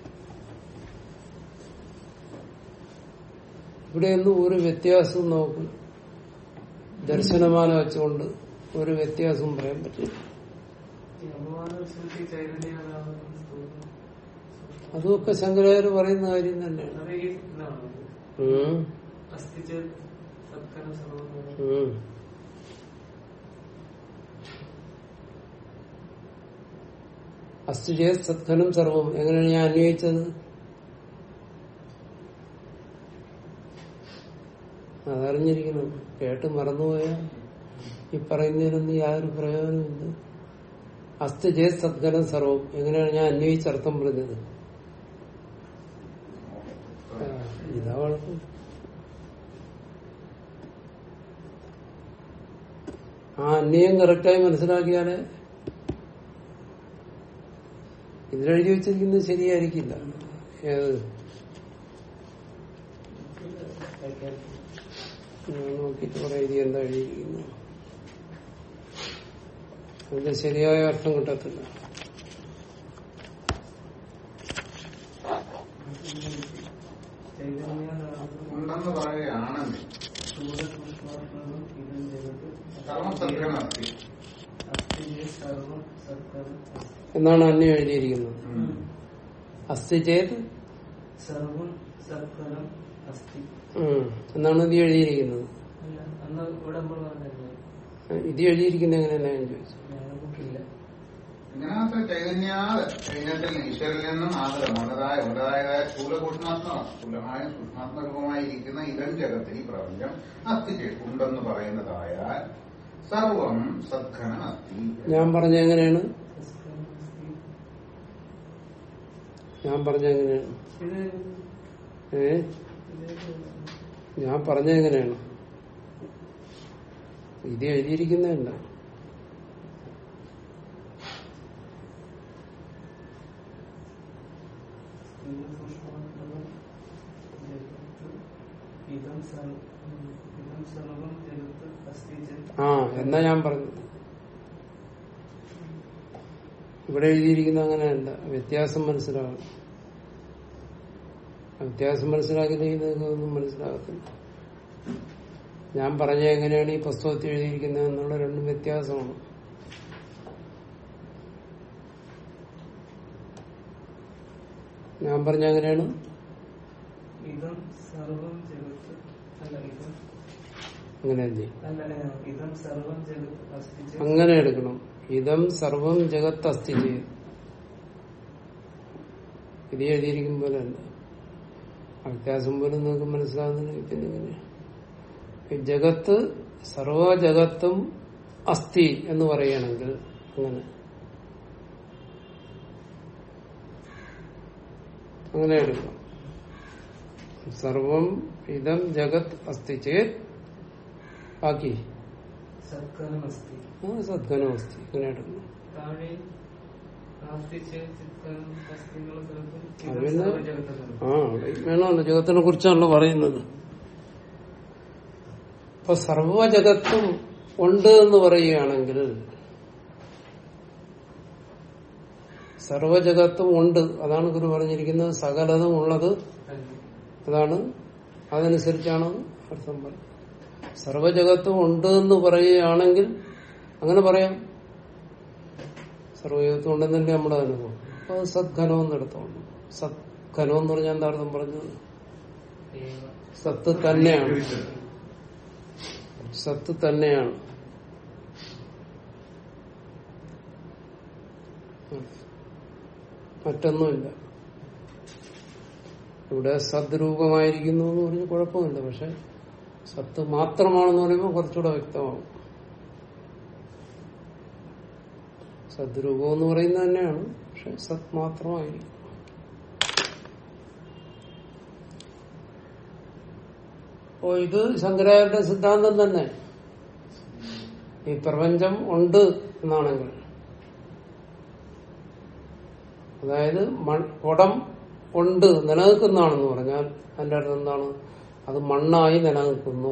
Speaker 1: ഇവിടെയൊന്നും ഒരു വ്യത്യാസവും നമുക്ക് ദർശനമാല വെച്ചുകൊണ്ട് ഒരു വ്യത്യാസവും പറയാൻ പറ്റില്ല
Speaker 3: ഈ അപവാദ ശ്രുതി ചൈതന്യമാണ്
Speaker 1: അതുമൊക്കെ ശങ്കരാചാര്യ പറയുന്ന കാര്യം തന്നെയാണ്
Speaker 3: അത് ഈ ഇതാണ്
Speaker 1: ഉം.
Speaker 3: അസ്ഥിച്ച സത്കരം സർവ്വം
Speaker 1: ഉം. അസ്ഥിജയ സത്കനം സർവം എങ്ങനെയാണ് ഞാൻ അന്വയിച്ചത് അതറിഞ്ഞിരിക്കണം കേട്ട് മറന്നുപോയാൽ ഈ പറയുന്നതിനൊന്നും യാതൊരു പ്രയോജനമില്ല അസ്ഥിജയ സത്കനം സർവം എങ്ങനെയാണ് ഞാൻ അന്വയിച്ച അർത്ഥം പറഞ്ഞത് ആ, ഇതാ കുഴപ്പം ആ അന്വയം കറക്റ്റായി മനസ്സിലാക്കിയാല് ഇതിലെഴുതി വെച്ചിരിക്കുന്നത് ശരിയായിരിക്കില്ല ഏത് ഞാൻ നോക്കിയിട്ട് കുറെ എഴുതി എന്താ എഴുതിയിരിക്കുന്നു അതിന്റെ ശരിയായ അർത്ഥം കിട്ടത്തില്ല
Speaker 3: ചൈതന്യ
Speaker 2: ഉണ്ടെന്ന് ഉണ്ടെന്ന് പറയുകയാണെങ്കിൽ
Speaker 3: സ്ഥൂലസൂക്ഷ്മാത്മകം ഇതം ജഗത്ത്
Speaker 2: സർവസത്യമസ്തി
Speaker 3: അസ്ഥി സർവം സത്കരം അസ്തി.
Speaker 1: എന്നാണ് അന്യം എഴുതിയിരിക്കുന്നത്
Speaker 2: ഉം.
Speaker 1: അസ്ഥി ചേത്
Speaker 3: സർവം സത്കരം അസ്ഥി
Speaker 1: ഉം. എന്നാണ് ഇത് എഴുതിയിരിക്കുന്നത്
Speaker 3: അല്ല അന്ന് ഇവിടെ നമ്മൾ പറഞ്ഞിരുന്നു
Speaker 1: ഇത് എഴുതിയിരിക്കുന്നത് എങ്ങനെയാ ഞാൻ ചോദിച്ചു
Speaker 3: നമുക്കില്ല
Speaker 2: ഇതിനകത്ത് ചൈതന്യാത് ചൈതന്യത്തിൽ ഈശ്വരിൽ നിന്നും ആദരം ഉള്ളതായ ഉള്ളതായതായ സ്ഥൂലകൂഷ്മാത്മ സ്ഥൂലമായ സൂക്ഷ്മാത്മരൂപമായിരിക്കുന്ന ഇതം ജഗത്ത് ഈ പ്രപഞ്ചം അസ്ഥി ചെയ്ത് ഉണ്ടെന്ന് പറയുന്നതായാൽ സർവം സദ്ഘനം അസ്ഥി
Speaker 1: ഞാൻ പറഞ്ഞ എങ്ങനെയാണ്
Speaker 3: സത്കരം അസ്തി.
Speaker 1: ഞാൻ പറഞ്ഞ എങ്ങനെയാണ്
Speaker 3: ഇത്
Speaker 1: ഏ
Speaker 3: ഇത്
Speaker 1: ഞാൻ പറഞ്ഞ എങ്ങനെയാണ് ഇത് എഴുതിയിരിക്കുന്നതല്ല
Speaker 3: സ്ഥൂലസൂക്ഷ്മാത്മകം ജഗത്ത് ഇതം സർവം ഇതം സർവം ജഗത്ത് അസ്തി ചേത്
Speaker 1: ആ എന്നാ ഞാൻ പറഞ്ഞത് ഇവിടെ എഴുതിയിരിക്കുന്ന അങ്ങനെയല്ല വ്യത്യാസം മനസ്സിലാകണം ആ വ്യത്യാസം മനസ്സിലാക്കിയില്ലെങ്കിൽ നിങ്ങൾക്കൊന്നും മനസ്സിലാകത്തില്ല ഞാൻ പറഞ്ഞ എങ്ങനെയാണ് ഈ പുസ്തകത്തിൽ എഴുതിയിരിക്കുന്നത് എന്നുള്ള രണ്ടും വ്യത്യാസമാണ് ഞാൻ പറഞ്ഞ എങ്ങനെയാണ്
Speaker 3: ഇതം സർവം ജഗത്ത് അല്ല ഇതം
Speaker 1: അങ്ങനെയല്ലേ
Speaker 3: അല്ല അല്ല, ഇതം സർവം ജഗത്ത് അസ്തി ചേത്
Speaker 1: അങ്ങനെ എടുക്കണം ഇതം സർവം ജഗത്ത് അസ്ഥി ചെയ്ത് ഇത് എഴുതിയിരിക്കും പോലെ അല്ല ആ വ്യത്യാസം പോലും നിങ്ങൾക്ക് മനസ്സിലാകുന്നില്ല പിന്നെ ഇങ്ങനെ ഈ ജഗത്ത് സർവ ജഗത്തും അസ്ഥി എന്ന് പറയുകയാണെങ്കിൽ അങ്ങനെ അങ്ങനെ എടുക്കണം സർവം ഇതം ജഗത് അസ്ഥി ചേത് ബാക്കി
Speaker 3: സത്കരം അസ്തി
Speaker 1: ആ സദ്ഗനം അസ്ഥി ഇങ്ങനെ എടുക്കണം
Speaker 3: താഴെ നാസ്തി ചേത് ചിത്കരം അസ്തി എന്നുള്ള സ്ഥലത്തും
Speaker 1: അത്
Speaker 3: ഇതം
Speaker 1: പിന്നെ-
Speaker 3: സർവ ജഗത്തെന്നാണ്
Speaker 1: ആ അവിടെ വേണമല്ലോ ജഗത്തിനെ കുറിച്ചാണല്ലോ പറയുന്നത് ഇപ്പൊ സർവജഗത്തും ഉണ്ട് എന്ന് പറയുകയാണെങ്കിൽ സർവജഗത്തും ഉണ്ട് അതാണ് ഗുരു പറഞ്ഞിരിക്കുന്നത് സകലതും ഉള്ളത് അതാണ് അതനുസരിച്ചാണ് അർത്ഥം പറയുന്നത് സർവജഗത്തും ഉണ്ട് എന്ന് പറയുകയാണെങ്കിൽ അങ്ങനെ പറയാം സർവജഗത്തും ഉണ്ടെന്നല്ലേ നമ്മുടെ അനുഭവം അപ്പൊ അത് സദ്ഘനം എന്നെടുത്തോളൂ സത്ഘനം എന്ന് പറഞ്ഞാൽ എന്താ അർത്ഥം പറഞ്ഞത്
Speaker 3: ഏവ
Speaker 1: സത്ത് തന്നെയാണ് സത്ത് തന്നെയാണ് മറ്റൊന്നുമില്ല ഇവിടെ സദ്രൂപമായിരിക്കുന്നു എന്ന് പറഞ്ഞ് കുഴപ്പമില്ല പക്ഷെ സത്ത് മാത്രമാണെന്ന് പറയുമ്പോൾ കുറച്ചുകൂടെ വ്യക്തമാവും സദ്രൂപം എന്ന് പറയുന്നത് തന്നെയാണ് പക്ഷെ സത് മാത്രമായിരിക്കും അപ്പോ ഇത് ശങ്കരാചാര്യന്റെ സിദ്ധാന്തം തന്നെ ഈ പ്രപഞ്ചം ഉണ്ട് എന്നാണെങ്കിൽ അതായത് മൺ- കുടം ഉണ്ട് നിലനിൽക്കുന്നതാണെന്ന് പറഞ്ഞാൽ അതിന്റെ അർത്ഥം എന്താണ് അത് മണ്ണായി നിലനിൽക്കുന്നു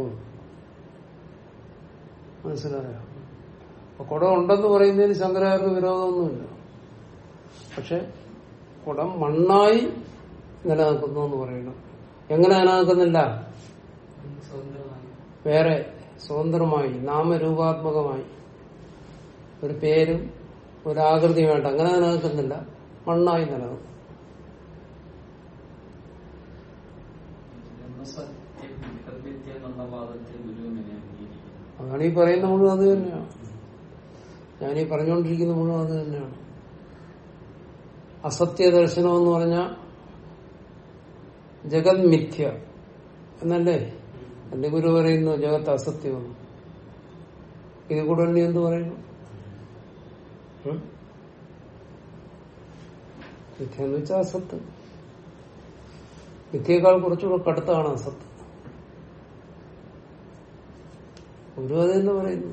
Speaker 1: മനസ്സിലായോ അപ്പൊ കുടം ഉണ്ടെന്ന് പറയുന്നതിന് ശങ്കരാചാര്യ വിരോധമൊന്നുമില്ല പക്ഷെ കുടം മണ്ണായി നിലനിൽക്കുന്നു എന്ന് പറയണം എങ്ങനെ നിലനിൽക്കുന്നില്ല
Speaker 3: സ്വതന്ത്രമായി
Speaker 1: വേറെ സ്വതന്ത്രമായി നാമരൂപാത്മകമായി ഒരു പേരും ഒരാകൃതി വേണ്ട അങ്ങനെ നിലനിൽക്കുന്നില്ല മണ്ണായി നിലനിൽക്കും
Speaker 4: സത്യം വികല്പിത്യ എന്നുള്ള വാദത്തെ ഗുരു എങ്ങനെ അംഗീകരിക്കുന്നു
Speaker 1: അതാണ് ഈ പറയുന്ന മുഴുവൻ അത് തന്നെയാണ് ഞാനീ പറഞ്ഞുകൊണ്ടിരിക്കുന്ന മുഴുവൻ അത് തന്നെയാണ് അസത്യ ദർശനം എന്ന് പറഞ്ഞാൽ ജഗത് മിഥ്യ എന്നല്ലേ എന്റെ ഗുരു പറയുന്നു ജഗത്ത് അസത്യമെന്ന് ഇത് കൂടെ നീ എന്ത് പറയുന്നു ഉം? മിഥ്യ എന്ന് വെച്ചാൽ അസത്ത് മിഥ്യേക്കാൾ കുറച്ചുകൂടെ കടുത്താണ് അസത്ത് ഗുരു അത് തന്നെ പറയുന്നു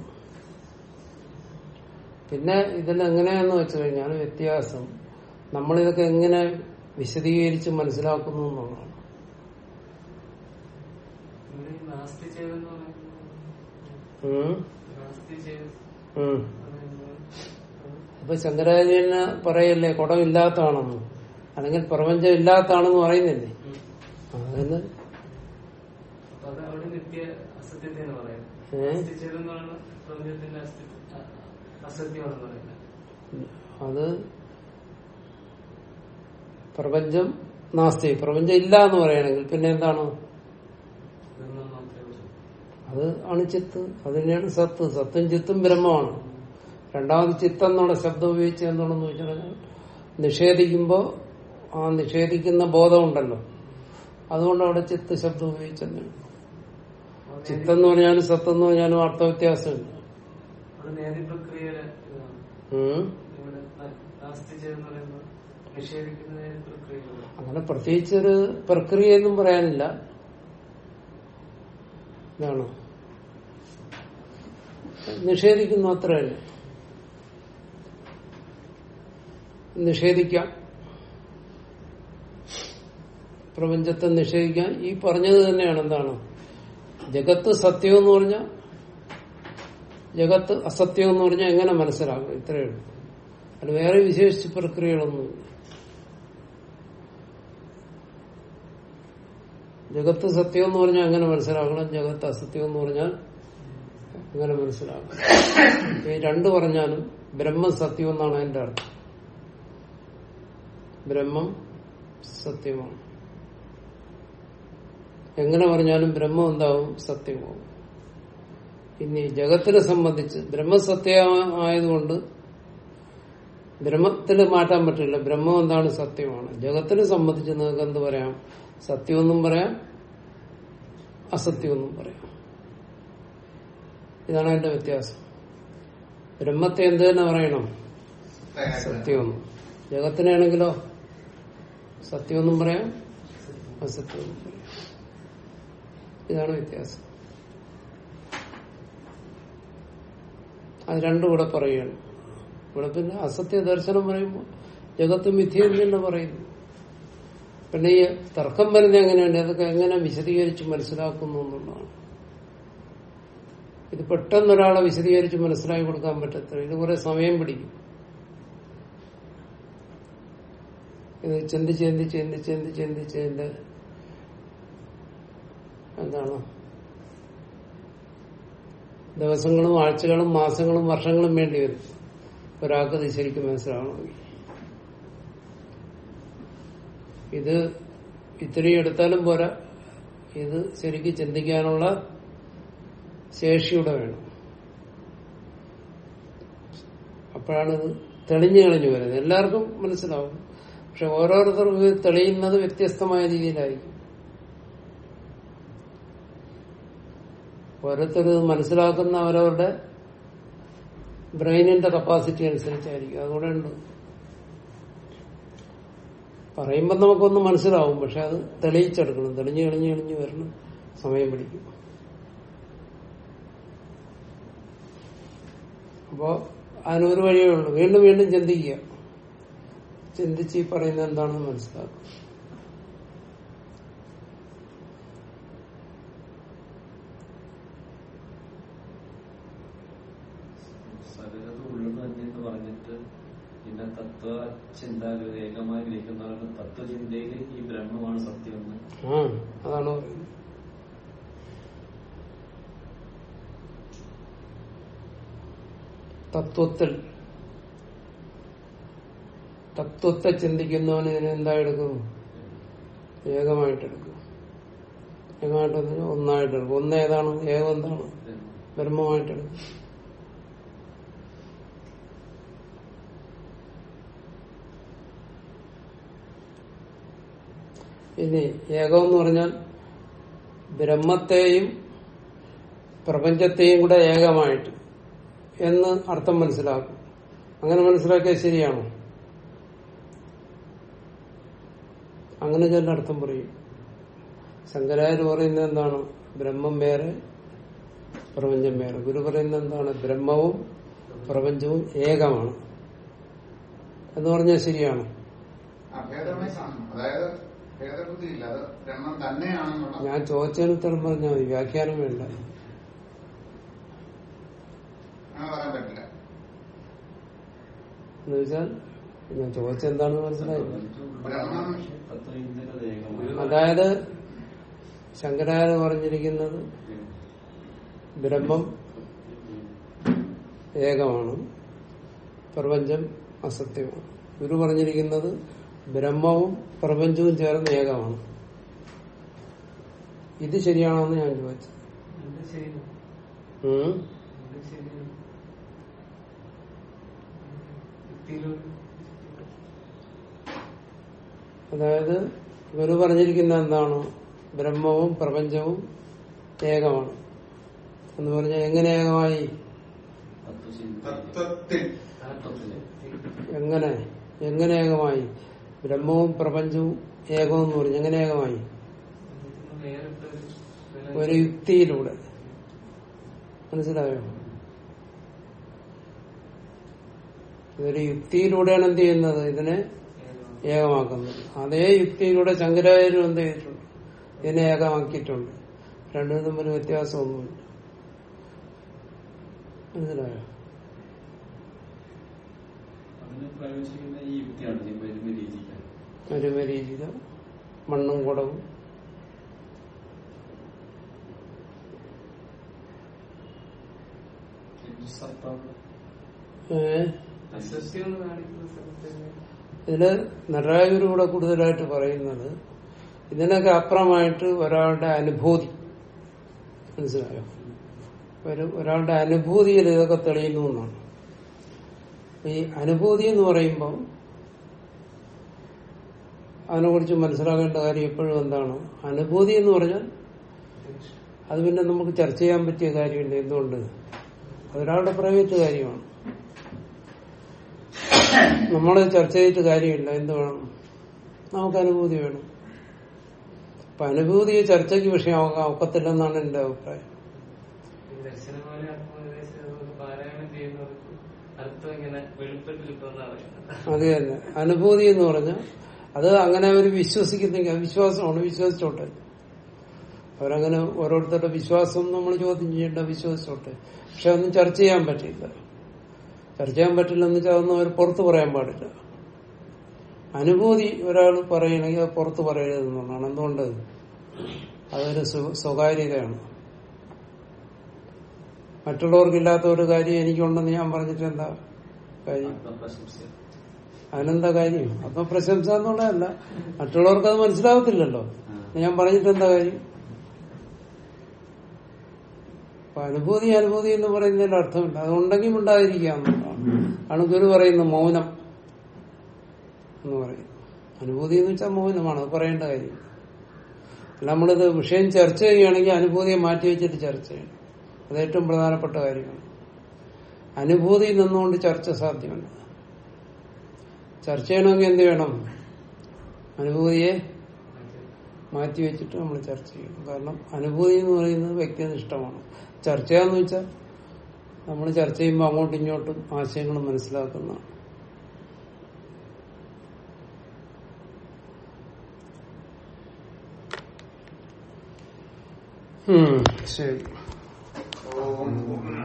Speaker 1: പിന്നെ ഇതിൽ എങ്ങനെയാന്ന് വെച്ചു കഴിഞ്ഞാൽ വ്യത്യാസം നമ്മളിതൊക്കെ എങ്ങനെ വിശദീകരിച്ച് മനസ്സിലാക്കുന്നു എന്നുള്ളതാണ്
Speaker 3: ഇവിടെ ഈ നാസ്തി ചെയ്തെന്ന് പറയുന്നത്
Speaker 1: ഉം.
Speaker 3: നാസ്തി ചെയ്ത്
Speaker 1: ഉം.
Speaker 3: പറയുന്നത്
Speaker 1: അപ്പൊ ശങ്കരാചാര്യന് പറയല്ലേ കുടം ഇല്ലാത്തതാണെന്ന് അല്ലെങ്കിൽ പ്രപഞ്ചം ഇല്ലാത്തതാണെന്ന് പറയുന്നില്ലേ
Speaker 3: ഉം.
Speaker 1: അതിന്
Speaker 3: അസത്യത്തിന് പറയുന്നത്
Speaker 1: ഏ?
Speaker 3: അസ്ഥിച്ചേതം എന്ന് പറയുന്നത് പ്രപഞ്ചത്തിന്റെ അസ്തിത്വം അ- അസത്യമാണെന്ന് പറയുന്നത്
Speaker 1: അത് പ്രപഞ്ചം നാസ്തി പ്രപഞ്ചം ഇല്ല എന്ന് പറയുകയാണെങ്കിൽ പിന്നെ എന്താണ്
Speaker 3: ഇതൊന്നും മാത്രമേ ഉള്ളൂ
Speaker 1: അത് ആണ് ചിത്ത് അത് തന്നെയാണ് സത്ത് സത്തും ചിത്തും ബ്രഹ്മമാണ് രണ്ടാമത് ചിത്തം എന്നുള്ള ശബ്ദം ഉപയോഗിച്ച് എന്താണെന്ന് വെച്ചാൽ നിഷേധിക്കുമ്പോ ആ നിഷേധിക്കുന്ന ബോധമുണ്ടല്ലോ അതുകൊണ്ട് അവിടെ ചിത്ത് ശബ്ദം ഉപയോഗിച്ചെന്നാണ്
Speaker 3: അത്
Speaker 1: ചിത്തം എന്ന് പറഞ്ഞാലും സത്ത് എന്ന് പറഞ്ഞാലും അർത്ഥവ്യത്യാസമുണ്ട്
Speaker 3: അത് നേതി പ്രക്രിയയുടെ ഇതാണ്
Speaker 1: ഉം.
Speaker 3: ഇവിടെ നാസ്തിച്ചേതം എന്ന് പറയുന്നത് നിഷേധിക്കുന്ന നേതി പ്രക്രിയകളാണ്
Speaker 1: അങ്ങനെ പ്രത്യേകിച്ചൊരു പ്രക്രിയയൊന്നും പറയാനില്ല ഇതാണ് നിഷേധിക്കുന്നു അത്ര തന്നെ നിഷേധിക്കാം പ്രപഞ്ചത്തെ നിഷേധിക്കാൻ ഈ പറഞ്ഞത് തന്നെയാണ് എന്താണ് ജഗത്ത് സത്യം എന്ന് പറഞ്ഞാൽ ജഗത്ത് അസത്യം എന്ന് പറഞ്ഞാൽ എങ്ങനെ മനസ്സിലാക്കണം ഇത്രയേ ഉള്ളൂ അത് വേറെ വിശേഷിച്ച് പ്രക്രിയകളൊന്നുമില്ല ജഗത്ത് സത്യം എന്ന് പറഞ്ഞാൽ എങ്ങനെ മനസ്സിലാക്കണം ജഗത്ത് അസത്യം എന്ന് പറഞ്ഞാൽ എങ്ങനെ മനസ്സിലാക്കണം ഈ രണ്ട് പറഞ്ഞാലും ബ്രഹ്മം സത്യം എന്നാണ് എന്റെ അർത്ഥം ബ്രഹ്മം സത്യമാണ് എങ്ങനെ പറഞ്ഞാലും ബ്രഹ്മം എന്താവും സത്യമാവും ഇനി ജഗത്തിനെ സംബന്ധിച്ച് ബ്രഹ്മസത്യമായതുകൊണ്ട് ബ്രഹ്മത്തിൽ മാറ്റാൻ പറ്റില്ല ബ്രഹ്മം എന്താണ് സത്യമാണ് ജഗത്തിനെ സംബന്ധിച്ച് നിങ്ങൾക്ക് എന്ത് പറയാം സത്യമെന്നും പറയാം അസത്യമെന്നും പറയാം ഇതാണ് അതിന്റെ വ്യത്യാസം ബ്രഹ്മത്തെ എന്ത് തന്നെ പറയണം സത്യമെന്നും ജഗത്തിനാണെങ്കിലോ സത്യമെന്നും പറയാം അസത്യമെന്നും പറയാം ഇതാണ് വ്യത്യാസം അത് രണ്ടും കൂടെ പറയുകയാണ് ഇവിടെ പിന്നെ അസത്യ ദർശനം പറയുമ്പോൾ ജഗത്ത് മിഥ്യ തന്നെ പറയുന്നു പിന്നെ ഈ തർക്കം വരുന്നത് എങ്ങനെയുണ്ട് അതൊക്കെ എങ്ങനെ വിശദീകരിച്ച് മനസ്സിലാക്കുന്നു എന്നുള്ളതാണ് ഇത് പെട്ടെന്ന് ഒരാളെ വിശദീകരിച്ച് മനസ്സിലാക്കി കൊടുക്കാൻ പറ്റത്തില്ല ഇത് കുറെ സമയം പിടിക്കും ഇത് ചിന്തിച്ച് ചിന്തിച്ച് ചിന്തിച്ച് ചിന്തിച്ച് ചിന്തിച്ച് ഇതിന്റെ എന്താണ് ദിവസങ്ങളും ആഴ്ചകളും മാസങ്ങളും വർഷങ്ങളും വേണ്ടി വരും ഒരാൾക്ക് ഇത് ശരിക്കും മനസ്സിലാവണമെങ്കിൽ ഇത് ഇത്രയും എടുത്താലും പോരാ ഇത് ശരിക്കും ചിന്തിക്കാനുള്ള ശേഷിയുടെ വേണം അപ്പോഴാണ് ഇത് തെളിഞ്ഞു തെളിഞ്ഞു വരുന്നത് എല്ലാവർക്കും മനസ്സിലാവും പക്ഷെ ഓരോരുത്തർക്കും ഇത് തെളിയുന്നത് വ്യത്യസ്തമായ രീതിയിലായിരിക്കും ഓരോരുത്തർ ഇത് മനസ്സിലാക്കുന്ന അവരവരുടെ ബ്രെയിനിന്റെ കപ്പാസിറ്റി അനുസരിച്ചായിരിക്കും അതുകൂടെ ഉണ്ട് പറയുമ്പോൾ നമുക്കൊന്ന് മനസ്സിലാവും പക്ഷെ അത് തെളിയിച്ചെടുക്കണം തെളിഞ്ഞ് തെളിഞ്ഞ് തെളിഞ്ഞ് വരണം സമയം പിടിക്കും അപ്പോ അതിനൊരു വഴിയേ ഉള്ളൂ വീണ്ടും വീണ്ടും ചിന്തിക്കുക ചിന്തിച്ച് ഈ പറയുന്നത് എന്താണെന്ന് മനസ്സിലാക്കും
Speaker 4: സകലത് ഉള്ളെന്ന് തന്നെ എന്ന് പറഞ്ഞിട്ട് പിന്നെ തത്വ ചിന്താഗതി ഏകമായി ഗ്രഹിക്കുന്നവർക്ക് തത്വചിന്തയിൽ ഈ ബ്രഹ്മമാണ് സത്യമെന്ന്
Speaker 1: ആ അതാണ് പറയുന്നത് തത്വത്തിൽ തത്വത്തെ ചിന്തിക്കുന്നവന് ഇതിനെ എന്താ എടുക്കും ഏകമായിട്ടെടുക്കും ഏകമായിട്ട് പറഞ്ഞാൽ ഒന്നായിട്ടെടുക്കും ഒന്ന് ഏതാണ് ഏകം എന്താണ് ബ്രഹ്മമായിട്ടെടുക്കും ഇനി ഏകം എന്ന് പറഞ്ഞാൽ ബ്രഹ്മത്തെയും പ്രപഞ്ചത്തെയും കൂടെ ഏകമായിട്ട് എന്ന് അർത്ഥം മനസ്സിലാക്കും അങ്ങനെ മനസ്സിലാക്കിയാൽ ശരിയാണോ അങ്ങനെ ചില അർത്ഥം പറയും ശങ്കരാചാര്യ പറയുന്നത് എന്താണ് ബ്രഹ്മം വേറെ പ്രപഞ്ചം വേറെ ഗുരു പറയുന്നത് എന്താണ് ബ്രഹ്മവും പ്രപഞ്ചവും ഏകമാണ് എന്ന് പറഞ്ഞാൽ ശരിയാണോ
Speaker 2: ഭേദമായി കാണണം അതായത് ഭേദബുദ്ധി ഇല്ല അത് ബ്രഹ്മം തന്നെയാണെന്നുള്ള
Speaker 1: ഞാൻ ചോദിച്ചതിന് ഉത്തരം പറഞ്ഞാൽ മതി വ്യാഖ്യാനം വേണ്ട
Speaker 2: അങ്ങനെ പറയാൻ പറ്റില്ല
Speaker 1: എന്ന് വെച്ചാൽ ഞാൻ ചോദിച്ചെന്താണെന്ന് മനസ്സിലായി
Speaker 4: തത്വചിന്തയിൽ അത് ഏകമാണ്
Speaker 1: അതായത് ശങ്കരാചാര്യ പറഞ്ഞിരിക്കുന്നത് ബ്രഹ്മം ഏകമാണ് പ്രപഞ്ചം അസത്യമാണ് ഗുരു പറഞ്ഞിരിക്കുന്നത് ബ്രഹ്മവും പ്രപഞ്ചവും ചേർന്ന് ഏകമാണ് ഇത് ശരിയാണോന്ന് ഞാൻ ചോദിച്ചു
Speaker 3: എന്ത് ചെയ്യുന്നു
Speaker 1: ഉം?
Speaker 3: എന്ത് ശരിയാണ് യുക്തിയിലൂടെ
Speaker 1: അതായത് ഗുരു പറഞ്ഞിരിക്കുന്ന എന്താണ് ബ്രഹ്മവും പ്രപഞ്ചവും ഏകമാണ് എന്ന് പറഞ്ഞാൽ എങ്ങനെ ഏകമായി
Speaker 4: തത്വചിന്ത
Speaker 2: തത്വത്തിൽ
Speaker 4: തത്വത്തില്
Speaker 1: എങ്ങനെ എങ്ങനെ ഏകമായി ബ്രഹ്മവും പ്രപഞ്ചവും ഏകമെന്ന് എന്ന് പറഞ്ഞു എങ്ങനെ ഏകമായി
Speaker 3: ഇതിന് വേറിട്ടൊരു വില
Speaker 1: ഒരു യുക്തിയിലൂടെ മനസ്സിലായോ ഇതൊരു യുക്തിയിലൂടെയാണ് എന്ത് ചെയ്യുന്നത് ഇതിനെ
Speaker 3: ഏകമാണ്.
Speaker 1: ഏകമാക്കുന്നത് അതേ യുക്തിയിലൂടെ ശങ്കരാചാര്യം എന്ത് ചെയ്തിട്ടുണ്ട് ഇതിനെ ഏകമാക്കിയിട്ടുണ്ട് രണ്ടും തമ്മിൽ വ്യത്യാസമൊന്നുമില്ല മനസ്സിലായോ
Speaker 4: അതിന് പ്രയോജിക്കുന്ന ഈ യുക്തിയാണ് നിയമ രീതിക്കാൻ
Speaker 1: മരുമരീചിത മണ്ണും കുടവും
Speaker 4: സർപ്പം
Speaker 1: ഏഹ്
Speaker 3: അസസ്യം എന്ന് കാണിക്കുന്ന സ്ഥലത്ത്
Speaker 1: ഇതില് നടരാജൂര് കൂടെ കൂടുതലായിട്ട് പറയുന്നത് ഇതിനൊക്കെ അപ്പുറമായിട്ട് ഒരാളുടെ അനുഭൂതി മനസ്സിലായോ ഒരു ഒരാളുടെ അനുഭൂതിയിൽ ഇതൊക്കെ തെളിയുന്നു എന്നാണ് ഈ അനുഭൂതി എന്ന് പറയുമ്പോൾ അതിനെക്കുറിച്ച് മനസ്സിലാക്കേണ്ട കാര്യം എപ്പോഴും എന്താണ് അനുഭൂതി എന്ന് പറഞ്ഞാൽ അത് പിന്നെ നമുക്ക് ചർച്ച ചെയ്യാൻ പറ്റിയ കാര്യമില്ല എന്തുകൊണ്ട് അതൊരാളുടെ പ്രൈവറ്റ് കാര്യമാണ് നമ്മൾ ചർച്ച ചെയ്തിട്ട് കാര്യമില്ല എന്ത് വേണം നമുക്ക് അനുഭൂതി വേണം അപ്പൊ അനുഭൂതി ചർച്ചയ്ക്ക് വിഷയമാക്കാൻ ഒക്കത്തില്ലെന്നാണ് എന്റെ അഭിപ്രായം
Speaker 3: ഈ ദർശനമാല ആത്മോപദേശം അതുപോലെ പാരായണം ചെയ്യുന്നവർക്ക് അർത്ഥം ഇങ്ങനെ വെളിപ്പെട്ട് കിട്ടുമെന്നാണ് പറയുന്നത്
Speaker 1: അത് തന്നെ അനുഭൂതി എന്ന് പറഞ്ഞാൽ അത് അങ്ങനെ അവർ വിശ്വസിക്കുന്നെങ്കിൽ വിശ്വാസമാണ് വിശ്വസിച്ചോട്ടെ അവരങ്ങനെ ഓരോരുത്തരുടെ വിശ്വാസം നമ്മൾ ചോദ്യം ചെയ്യേണ്ട വിശ്വസിച്ചോട്ടെ പക്ഷെ ഒന്നും ചർച്ച ചെയ്യാൻ പറ്റില്ല ചർച്ച ചെയ്യാൻ പറ്റില്ലെന്ന് വെച്ചാൽ അതൊന്നും അവർ പുറത്ത് പറയാൻ പാടില്ല അനുഭൂതി ഒരാൾ പറയണമെങ്കിൽ അത് പുറത്ത് പറയരുതെന്നുള്ളതാണ് എന്തുകൊണ്ട് അതൊരു സ്വ- സ്വകാര്യതയാണ് മറ്റുള്ളവർക്കില്ലാത്ത ഒരു കാര്യം എനിക്കുണ്ടെന്ന് ഞാൻ പറഞ്ഞിട്ട് എന്താ കാര്യം
Speaker 4: ആത്മപ്രശംസ
Speaker 1: അതിനെന്താ കാര്യം അപ്പൊ പ്രശംസ എന്നുള്ളതല്ല മറ്റുള്ളവർക്ക് അത് മനസ്സിലാവത്തില്ലല്ലോ ഞാൻ പറഞ്ഞിട്ട് എന്താ കാര്യം അപ്പൊ അനുഭൂതി അനുഭൂതി എന്ന് പറയുന്നതിൽ അർത്ഥമില്ല അതുണ്ടെങ്കിൽ ഉണ്ടാതിരിക്കാന്നുള്ളതാണ് ആണ് ഗുരു പറയുന്ന മൗനം എന്ന് പറയും അനുഭൂതി എന്ന് വെച്ചാൽ മൗനമാണ് അത് പറയേണ്ട കാര്യം അല്ല നമ്മളിത് വിഷയം ചർച്ച ചെയ്യുകയാണെങ്കിൽ അനുഭൂതിയെ മാറ്റി വെച്ചിട്ട് ചർച്ച ചെയ്യണം അത് ഏറ്റവും പ്രധാനപ്പെട്ട കാര്യമാണ് അനുഭൂതി നിന്നുകൊണ്ട് ചർച്ച സാധ്യമല്ല ചർച്ച ചെയ്യണമെങ്കിൽ എന്ത് വേണം അനുഭൂതിയെ മാറ്റി വെച്ചിട്ട് നമ്മൾ ചർച്ച ചെയ്യണം കാരണം അനുഭൂതി എന്ന് പറയുന്നത് വ്യക്തിനിഷ്ഠമാണ് ചർച്ച എന്ന് വെച്ചാൽ നമ്മൾ ചർച്ച ചെയ്യുമ്പോൾ അങ്ങോട്ടും ഇങ്ങോട്ടും ആശയങ്ങൾ മനസ്സിലാക്കുന്നതാണ് ഉം, ശരി